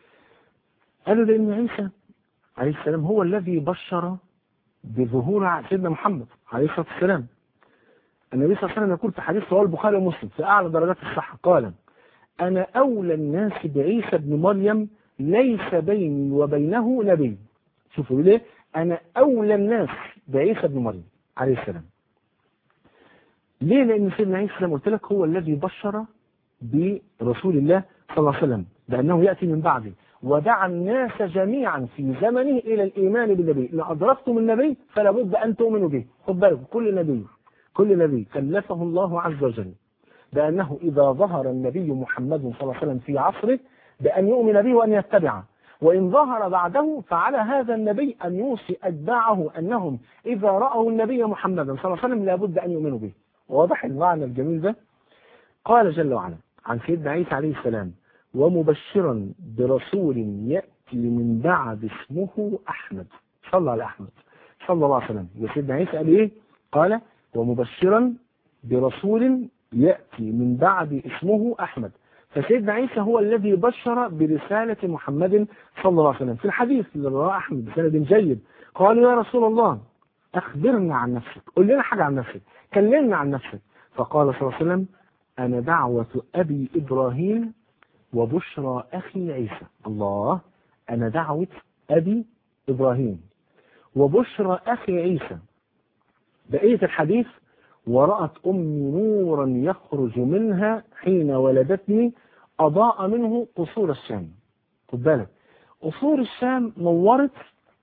قالوا لأن عيسى عليه السلام هو الذي بشر بظهور سيدنا محمد عليه الصلاة والسلام النبي صلى الله عليه وسلم يقول في حديث رواه البخاري ومسلم في أعلى درجات الصحة قال أنا أولى الناس بعيسى ابن مريم ليس بيني وبينه نبي شوفوا ليه أنا أولى الناس بعيسى ابن مريم عليه السلام ليه لأن سيدنا عيسى زي ما قلت لك هو الذي بشر برسول الله صلى الله عليه وسلم بأنه يأتي من بعده ودعا الناس جميعا في زمنه إلى الإيمان بالنبي إن أدركتم النبي فلا بد أن تؤمنوا به خد بالكم كل نبي كل نبي كلفه الله عز وجل بأنه إذا ظهر النبي محمد صلى الله عليه وسلم في عصره بأن يؤمن به وأن يتبعه وإن ظهر بعده فعلى هذا النبي أن يوصي أتباعه أنهم إذا رأوا النبي محمدا صلى الله عليه وسلم لابد أن يؤمنوا به واضح المعنى الجميل ده قال جل وعلا عن سيدنا عيسى عليه السلام ومبشرا برسول يأتي من بعد اسمه أحمد صلى على أحمد صلى الله عليه وسلم وسيدنا عيسى قال إيه قال ومبشرا برسول يأتي من بعد اسمه أحمد فسيدنا عيسى هو الذي بشر برسالة محمد صلى الله عليه وسلم في الحديث اللي رواه أحمد بسند جيد قالوا يا رسول الله أخبرنا عن نفسك قل لنا حاجة عن نفسك كلمنا عن نفسك فقال صلى الله عليه وسلم أنا دعوة أبي إبراهيم وبشرى أخي عيسى الله أنا دعوة أبي إبراهيم وبشرى أخي عيسى بقية الحديث ورأت أمي نورا يخرج منها حين ولدتني أضاء منه قصور الشام خد بالك قصور الشام نورت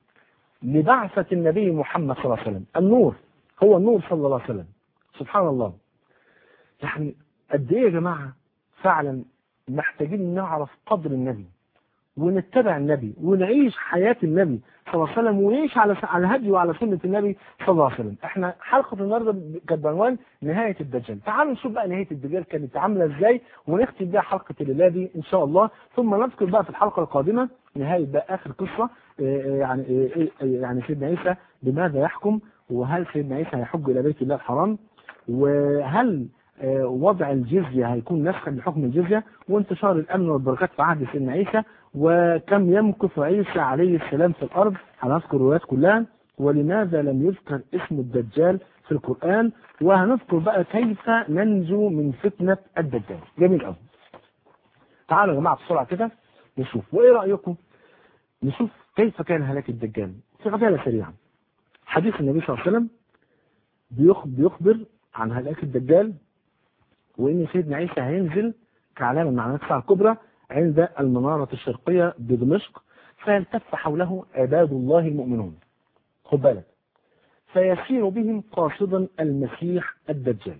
لبعثة النبي محمد صلى الله عليه وسلم النور هو النور صلى الله عليه وسلم سبحان الله يعني قد ايه يا جماعة فعلا محتاجين نعرف قدر النبي ونتبع النبي ونعيش حياة النبي صلى الله عليه وسلم ونعيش على على هدي وعلى سنة النبي صلى الله عليه وسلم احنا حلقة النهارده كانت بعنوان نهاية الدجال تعالوا نشوف بقى نهاية الدجال كانت عاملة ازاي ونختم بيها حلقة الليلة دي ان شاء الله ثم نذكر بقى في الحلقة القادمة نهاية بقى اخر قصة يعني يعني سيدنا عيسى بماذا يحكم وهل سيدنا عيسى هيحج الى بيت الله الحرام وهل وضع الجزية هيكون نسخا لحكم الجزية وانتشار الأمن والبركات في عهد سيدنا عيسى وكم يمكث عيسى عليه السلام في الأرض هنذكر الروايات كلها ولماذا لم يذكر اسم الدجال في القرآن وهنذكر بقى كيف ننجو من فتنة الدجال جميل قوي تعالوا يا جماعة بسرعة كده نشوف وإيه رأيكم نشوف كيف كان هلاك الدجال في عجالة سريعة حديث النبي صلى الله عليه وسلم بيخبر عن هلاك الدجال وإن سيدنا عيسى هينزل كعلامة من علامات الساعة الكبرى عند المنارة الشرقية بدمشق فيلتف حوله عباد الله المؤمنون خد بالك فيسير بهم قاصدا المسيح الدجال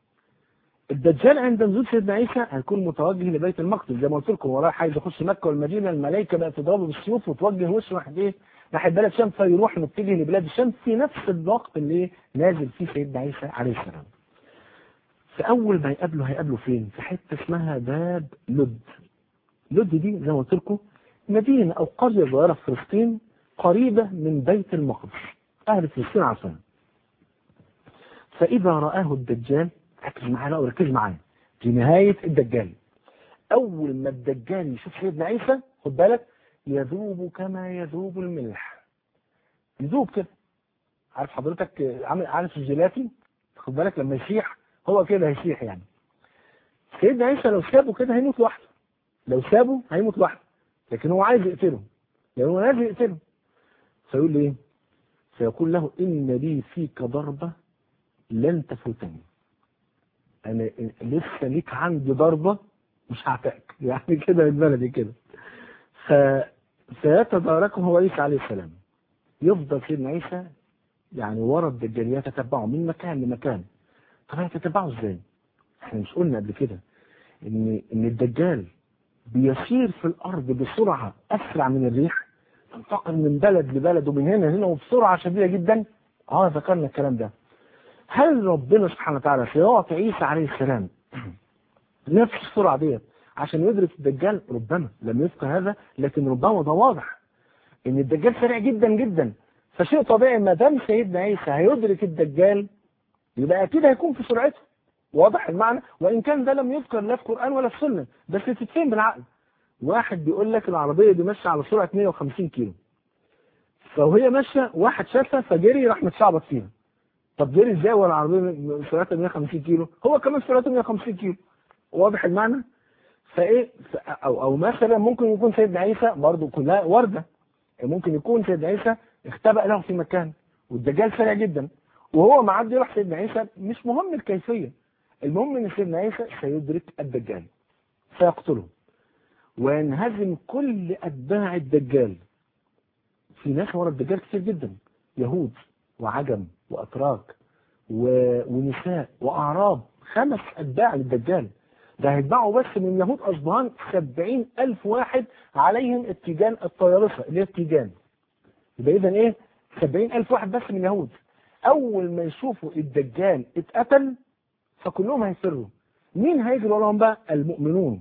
الدجال عند نزول سيدنا عيسى هيكون متوجه لبيت المقدس زي ما قلت لكم وراه عايز يخش مكه والمدينه الملائكه بقت تضربه بالسيوف وتوجه وشه ناحيه ايه؟ ناحيه بلد الشام فيروح متجه لبلاد الشام في نفس الوقت اللي نازل فيه سيدنا عيسى عليه السلام. فأول ما يقابله هيقابله فين في حتة اسمها باب لد لد دي زي ما قلت لكم مدينة أو قرية صغيرة في فلسطين قريبة من بيت المقدس أهل فلسطين عارفين فإذا رآه الدجال ركز معايا وركز معايا في نهاية الدجال أول ما الدجال يشوف سيدنا عيسى خد بالك يذوب كما يذوب الملح يذوب كده عارف حضرتك عامل عارف الجيلاتي خد بالك لما يسيح هو كده هيسيح يعني سيدنا عيسى لو سابه كده هيموت لوحده لو سابه هيموت لوحده لكن هو عايز يقتله لأنه هو لازم يقتله فيقول له ايه فيقول له إن لي فيك ضربة لن تفوتني أنا لسه ليك عندي ضربة مش هعتقك يعني كده بالبلدي كده ف... فيتداركه هو عيسى عليه السلام يفضل سيدنا عيسى يعني ورا الدجال يتتبعه من مكان لمكان طب هيتتبعه ازاي؟ احنا مش قلنا قبل كده ان ان الدجال بيسير في الارض بسرعه اسرع من الريح تنتقل من بلد لبلد ومن هنا لهنا وبسرعه شديده جدا اه ذكرنا الكلام ده هل ربنا سبحانه وتعالى سيعطي عيسى عليه السلام نفس السرعه ديت عشان يدرك الدجال ربما لم يفقه هذا لكن ربما ده واضح ان الدجال سريع جدا جدا فشيء طبيعي ما دام سيدنا عيسى هيدرك الدجال يبقى اكيد هيكون في سرعته واضح المعنى وان كان ده لم يذكر لا في القران ولا في السنه بس تتفهم بالعقل واحد بيقول لك العربيه دي ماشيه على سرعه 150 كيلو فوهي ماشيه واحد شافها فجري راح متشعبط فيها طب جري ازاي ولا العربيه سرعتها 150 كيلو هو كمان سرعته 150 كيلو واضح المعنى فايه او او مثلا ممكن يكون سيدنا عيسى برضه كلها ورده ممكن يكون سيدنا عيسى اختبأ له في مكان والدجال سريع جدا وهو معدي راح سيدنا عيسى مش مهم الكيفيه المهم ان سيدنا عيسى سيدرك الدجال سيقتله وينهزم كل اتباع الدجال في ناس ورا الدجال كتير جدا يهود وعجم واتراك و... ونساء واعراب خمس اتباع للدجال ده هيتباعوا بس من يهود أصبهان سبعين ألف واحد عليهم التيجان الطيارسة اللي هي التيجان يبقى إذا إيه سبعين ألف واحد بس من يهود أول ما يشوفوا الدجال اتقتل فكلهم هيفروا مين هيجري وراهم بقى المؤمنون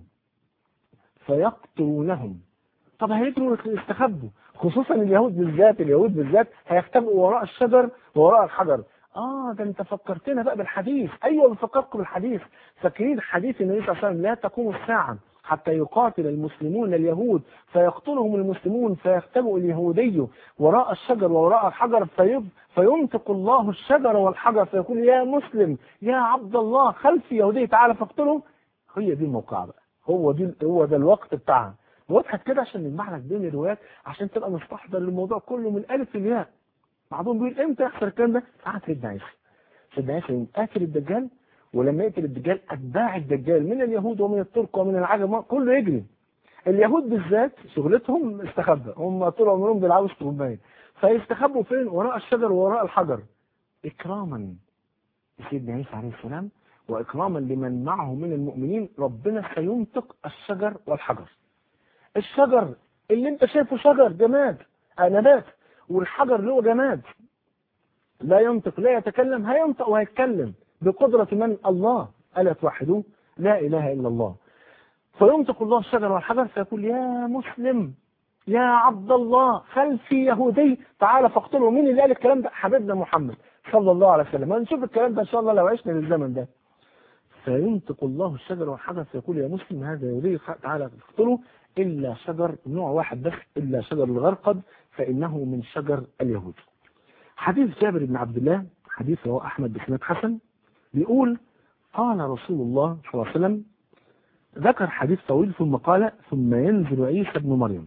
فيقتلونهم طب هيجروا يستخبوا خصوصا اليهود بالذات اليهود بالذات هيختبئوا وراء الشجر ووراء الحجر اه ده انت فكرتنا بقى بالحديث ايوه بفكركم بالحديث فاكرين حديث النبي صلى الله عليه وسلم لا تقوم الساعه حتى يقاتل المسلمون اليهود فيقتلهم المسلمون فيختبئ اليهودي وراء الشجر ووراء الحجر فيب فينطق الله الشجر والحجر فيقول يا مسلم يا عبد الله خلف يهودي تعالى فاقتله هي دي الموقع بقى هو دي هو ده الوقت بتاعها وضحت كده عشان نجمع لك بين الروايات عشان تبقى مستحضر للموضوع كله من الف للياء بعضهم بيقول امتى يحصل الكلام ده؟ قعد سيدنا عيسى سيدنا عيسى يقوم قاتل الدجال ولما يقتل الدجال اتباع الدجال من اليهود ومن الترك ومن العجم كله يجري اليهود بالذات شغلتهم استخبى هم طول عمرهم بيلعبوا استغماية فيستخبوا فين وراء الشجر ووراء الحجر اكراما لسيدنا عيسى عليه السلام واكراما لمن معه من المؤمنين ربنا سينطق الشجر والحجر الشجر اللي انت شايفه شجر جماد نبات والحجر اللي هو جماد لا ينطق لا يتكلم هينطق وهيتكلم بقدرة من الله ألا توحدوه لا إله إلا الله فينطق الله الشجر والحجر فيقول يا مسلم يا عبد الله خلفي يهودي تعالى فاقتله مين اللي قال الكلام ده حبيبنا محمد صلى الله عليه وسلم هنشوف الكلام ده إن شاء الله لو عشنا للزمن ده فينطق الله الشجر والحجر فيقول يا مسلم هذا يهودي تعالى فاقتله إلا شجر نوع واحد بس إلا شجر الغرقد فإنه من شجر اليهود حديث جابر بن عبد الله حديث رواه أحمد بسند حسن بيقول قال رسول الله صلى الله عليه وسلم ذكر حديث طويل ثم قال ثم ينزل عيسى ابن مريم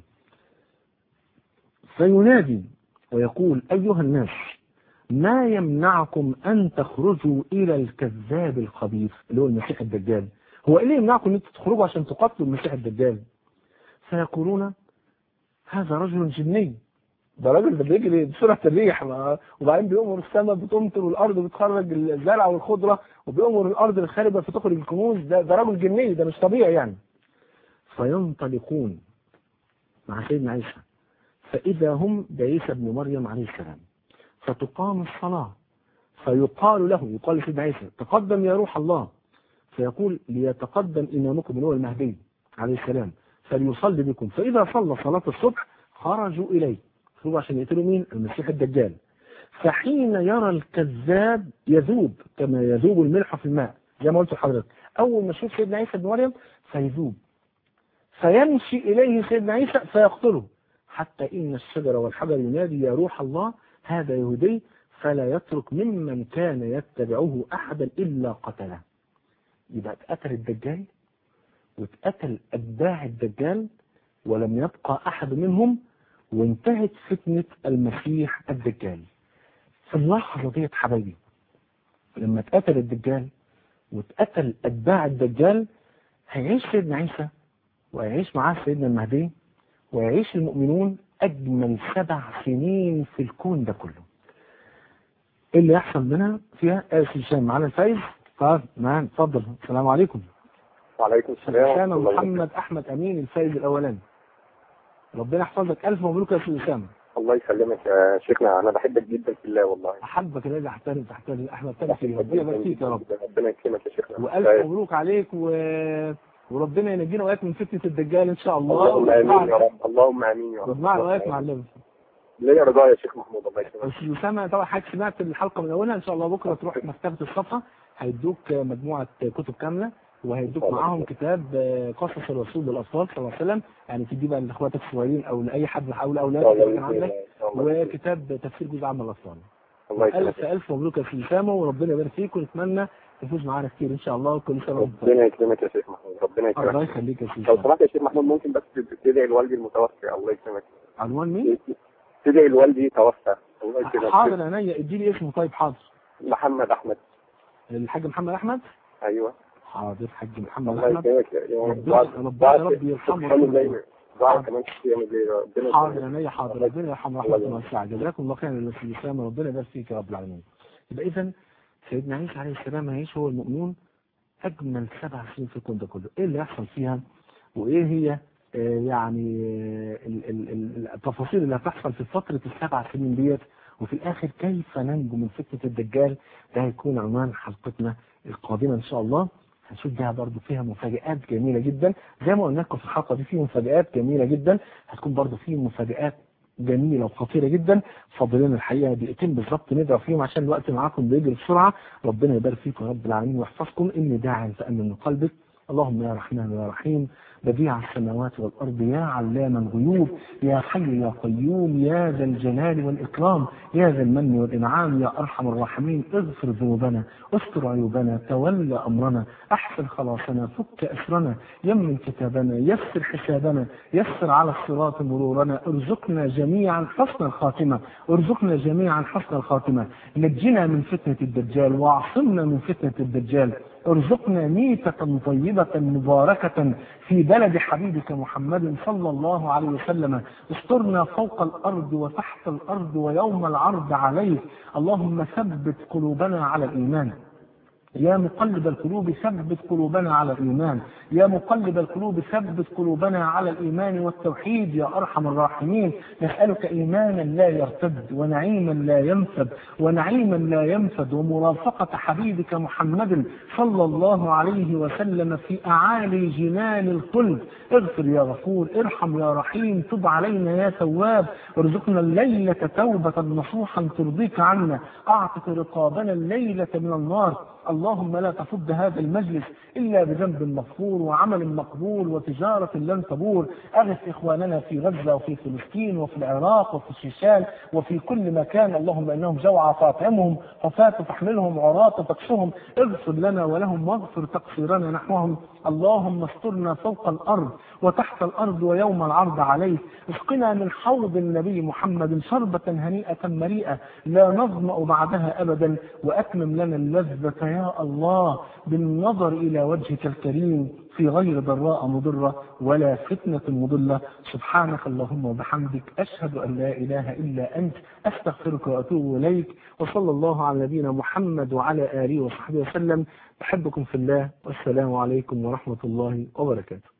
فينادي ويقول أيها الناس ما يمنعكم أن تخرجوا إلى الكذاب الخبيث اللي هو المسيح الدجال هو إيه اللي يمنعكم أن تخرجوا عشان تقتلوا المسيح الدجال فيقولون هذا رجل جني ده راجل ده بيجري بسرعه الريح وبعدين بيأمر السماء بتمطر والارض بتخرج الزرع والخضره وبيأمر الارض الخاربه فتخرج الكنوز ده ده راجل جني ده مش طبيعي يعني فينطلقون مع سيدنا عيسى فإذا هم بعيسى ابن مريم عليه السلام فتقام الصلاة فيقال له يقال لسيدنا عيسى تقدم يا روح الله فيقول ليتقدم إمامكم اللي هو المهدي عليه السلام فليصلي بكم فإذا صلى صلاة الصبح خرجوا إليه خرجوا عشان يقتلوا مين المسيح الدجال فحين يرى الكذاب يذوب كما يذوب الملح في الماء زي ما قلت لحضرتك أول ما يشوف سيدنا عيسى بن مريم فيذوب فيمشي إليه سيدنا عيسى فيقتله حتى إن الشجر والحجر ينادي يا روح الله هذا يهودي فلا يترك ممن كان يتبعه أحدا إلا قتله يبقى اتقتل الدجال واتقتل أتباع الدجال ولم يبقى أحد منهم وانتهت فتنة المسيح الدجال في اللحظة ديت حبايبي لما اتقتل الدجال واتقتل أتباع الدجال هيعيش سيدنا عيسى ويعيش معاه سيدنا المهدي ويعيش المؤمنون أجمل سبع سنين في الكون ده كله إيه اللي يحصل منها فيها آسف هشام معانا الفايز طيب معانا اتفضل السلام عليكم وعليكم السلام أسامة ورحمة الله وبركاته. محمد أحمد أمين الفايز الأولاني ربنا يحفظك ألف مبروك يا أستاذ أسامة الله يسلمك يا شيخنا انا بحبك جدا في الله والله أحبك الذي أحترم تحترم أحمد تبارك فيك ربنا يبارك فيك يا رب ربنا يكرمك يا شيخنا وألف مبروك عليك و... وربنا ينجينا وإياك من فتنة الدجال إن شاء الله اللهم امين يا ويجمعنا- رب اللهم امين يا رب ويجمعنا وإياك مع النبي ليا رجاء يا شيخ محمود الله يسلمك أستاذ أسامة طبعا حضرتك سمعت الحلقة من أولها إن شاء الله بكرة تروح مكتبة الصفحة هيدوك مجموعة كتب كاملة وهيدوك طبعا. معاهم كتاب آه، قصص الرسول للأطفال صلى الله عليه وسلم يعني تدي بقى لإخواتك الصغيرين أو لأي حد أو لأولادك اللي كان عندك وكتاب تفسير جزء عام الأطفال الله يسلمك ألف ألف مبروك يا أستاذ أسامة وربنا يبارك فيك ونتمنى تفوز معانا كتير إن شاء الله وكل سنة وأنت طيب. ربنا يكرمك يا شيخ محمود ربنا الله يكرمك يخليك يا أستاذ لو أسامة سمحت يا شيخ محمود ممكن بس تدعي لوالدي المتوفى الله يكرمك عنوان مين؟ تدعي لوالدي توفى الله يكرمك حاضر عينيا اديني اسمه طيب حاضر محمد احمد الحاج محمد أحمد ايوه حاضر حاج محمد الله أحمد يكرمك يا ربنا ربنا يا رب يرحمه سبحان ويرحمه. الله دعاء كمان في يوم الليل ربنا حاضر يكرمك. عينيا حاضر ربنا يرحم رحمة واسعة جزاكم الله خيرا يا استاذ اسامه ربنا يبارك فيك يا رب العالمين يبقى اذا سيدنا عيسى عليه السلام هيعيش هو المؤمنون اجمل سبع سنين في الكون ده كله ايه اللي يحصل فيها وايه هي آه، يعني آه، ال- ال- ال- التفاصيل اللي هتحصل في فترة السبع سنين ديت وفي الآخر كيف ننجو من فتنة الدجال ده هيكون عنوان حلقتنا القادمة إن شاء الله هنشوف بيها برضو فيها مفاجآت جميلة جدا زي ما قلنا لكم في الحلقة دي في مفاجآت جميلة جدا هتكون برضو في مفاجآت جميلة وخطيرة جدا فاضل لنا الحقيقة دقيقتين بالظبط ندعو فيهم عشان الوقت معاكم بيجري بسرعة ربنا يبارك فيكم يا رب العالمين ويحفظكم إني داعي فأمن من قلبك اللهم يا رحمن يا رحيم بديع السماوات والأرض يا علام الغيوب يا حي يا قيوم يا ذا الجلال والإكرام يا ذا المن والإنعام يا أرحم الراحمين اغفر ذنوبنا استر عيوبنا تولى أمرنا أحسن خلاصنا فك أسرنا يمن كتابنا يسر حسابنا يسر على الصراط مرورنا ارزقنا جميعا حسن الخاتمة ارزقنا جميعا حسن الخاتمة نجنا من فتنة الدجال واعصمنا من فتنة الدجال ارزقنا ميتة طيبة مباركة في بلد حبيبك محمد صلى الله عليه وسلم استرنا فوق الأرض وتحت الأرض ويوم العرض عليك اللهم ثبت قلوبنا على الإيمان يا مقلب القلوب ثبت قلوبنا على الإيمان يا مقلب القلوب ثبت قلوبنا على الإيمان والتوحيد يا أرحم الراحمين نسألك إيمانا لا يرتد ونعيما لا ينفد ونعيما لا ينفد ومرافقة حبيبك محمد صلى الله عليه وسلم في أعالي جنان الخلد اغفر يا غفور ارحم يا رحيم تب علينا يا تواب ارزقنا الليلة توبة نصوحا ترضيك عنا أعتق رقابنا الليلة من النار اللهم لا تفض هذا المجلس إلا بذنب مغفور وعمل مقبول وتجارة لن تبور أغث إخواننا في غزة وفي فلسطين وفي العراق وفي الشيشان وفي كل مكان اللهم إنهم جوعى فاطعمهم حفاة فاحملهم عراة فاكسهم اغفر لنا ولهم واغفر تقصيرنا نحوهم اللهم استرنا فوق الأرض وتحت الأرض ويوم العرض عليك اسقنا من حوض النبي محمد شربة هنيئة مريئة لا نظمأ بعدها أبدا وأتمم لنا اللذة يا الله بالنظر إلى وجهك الكريم في غير ضراء مضرة ولا فتنة مضلة سبحانك اللهم وبحمدك أشهد أن لا إله إلا أنت أستغفرك وأتوب إليك وصلى الله على نبينا محمد وعلى آله وصحبه وسلم أحبكم في الله والسلام عليكم ورحمة الله وبركاته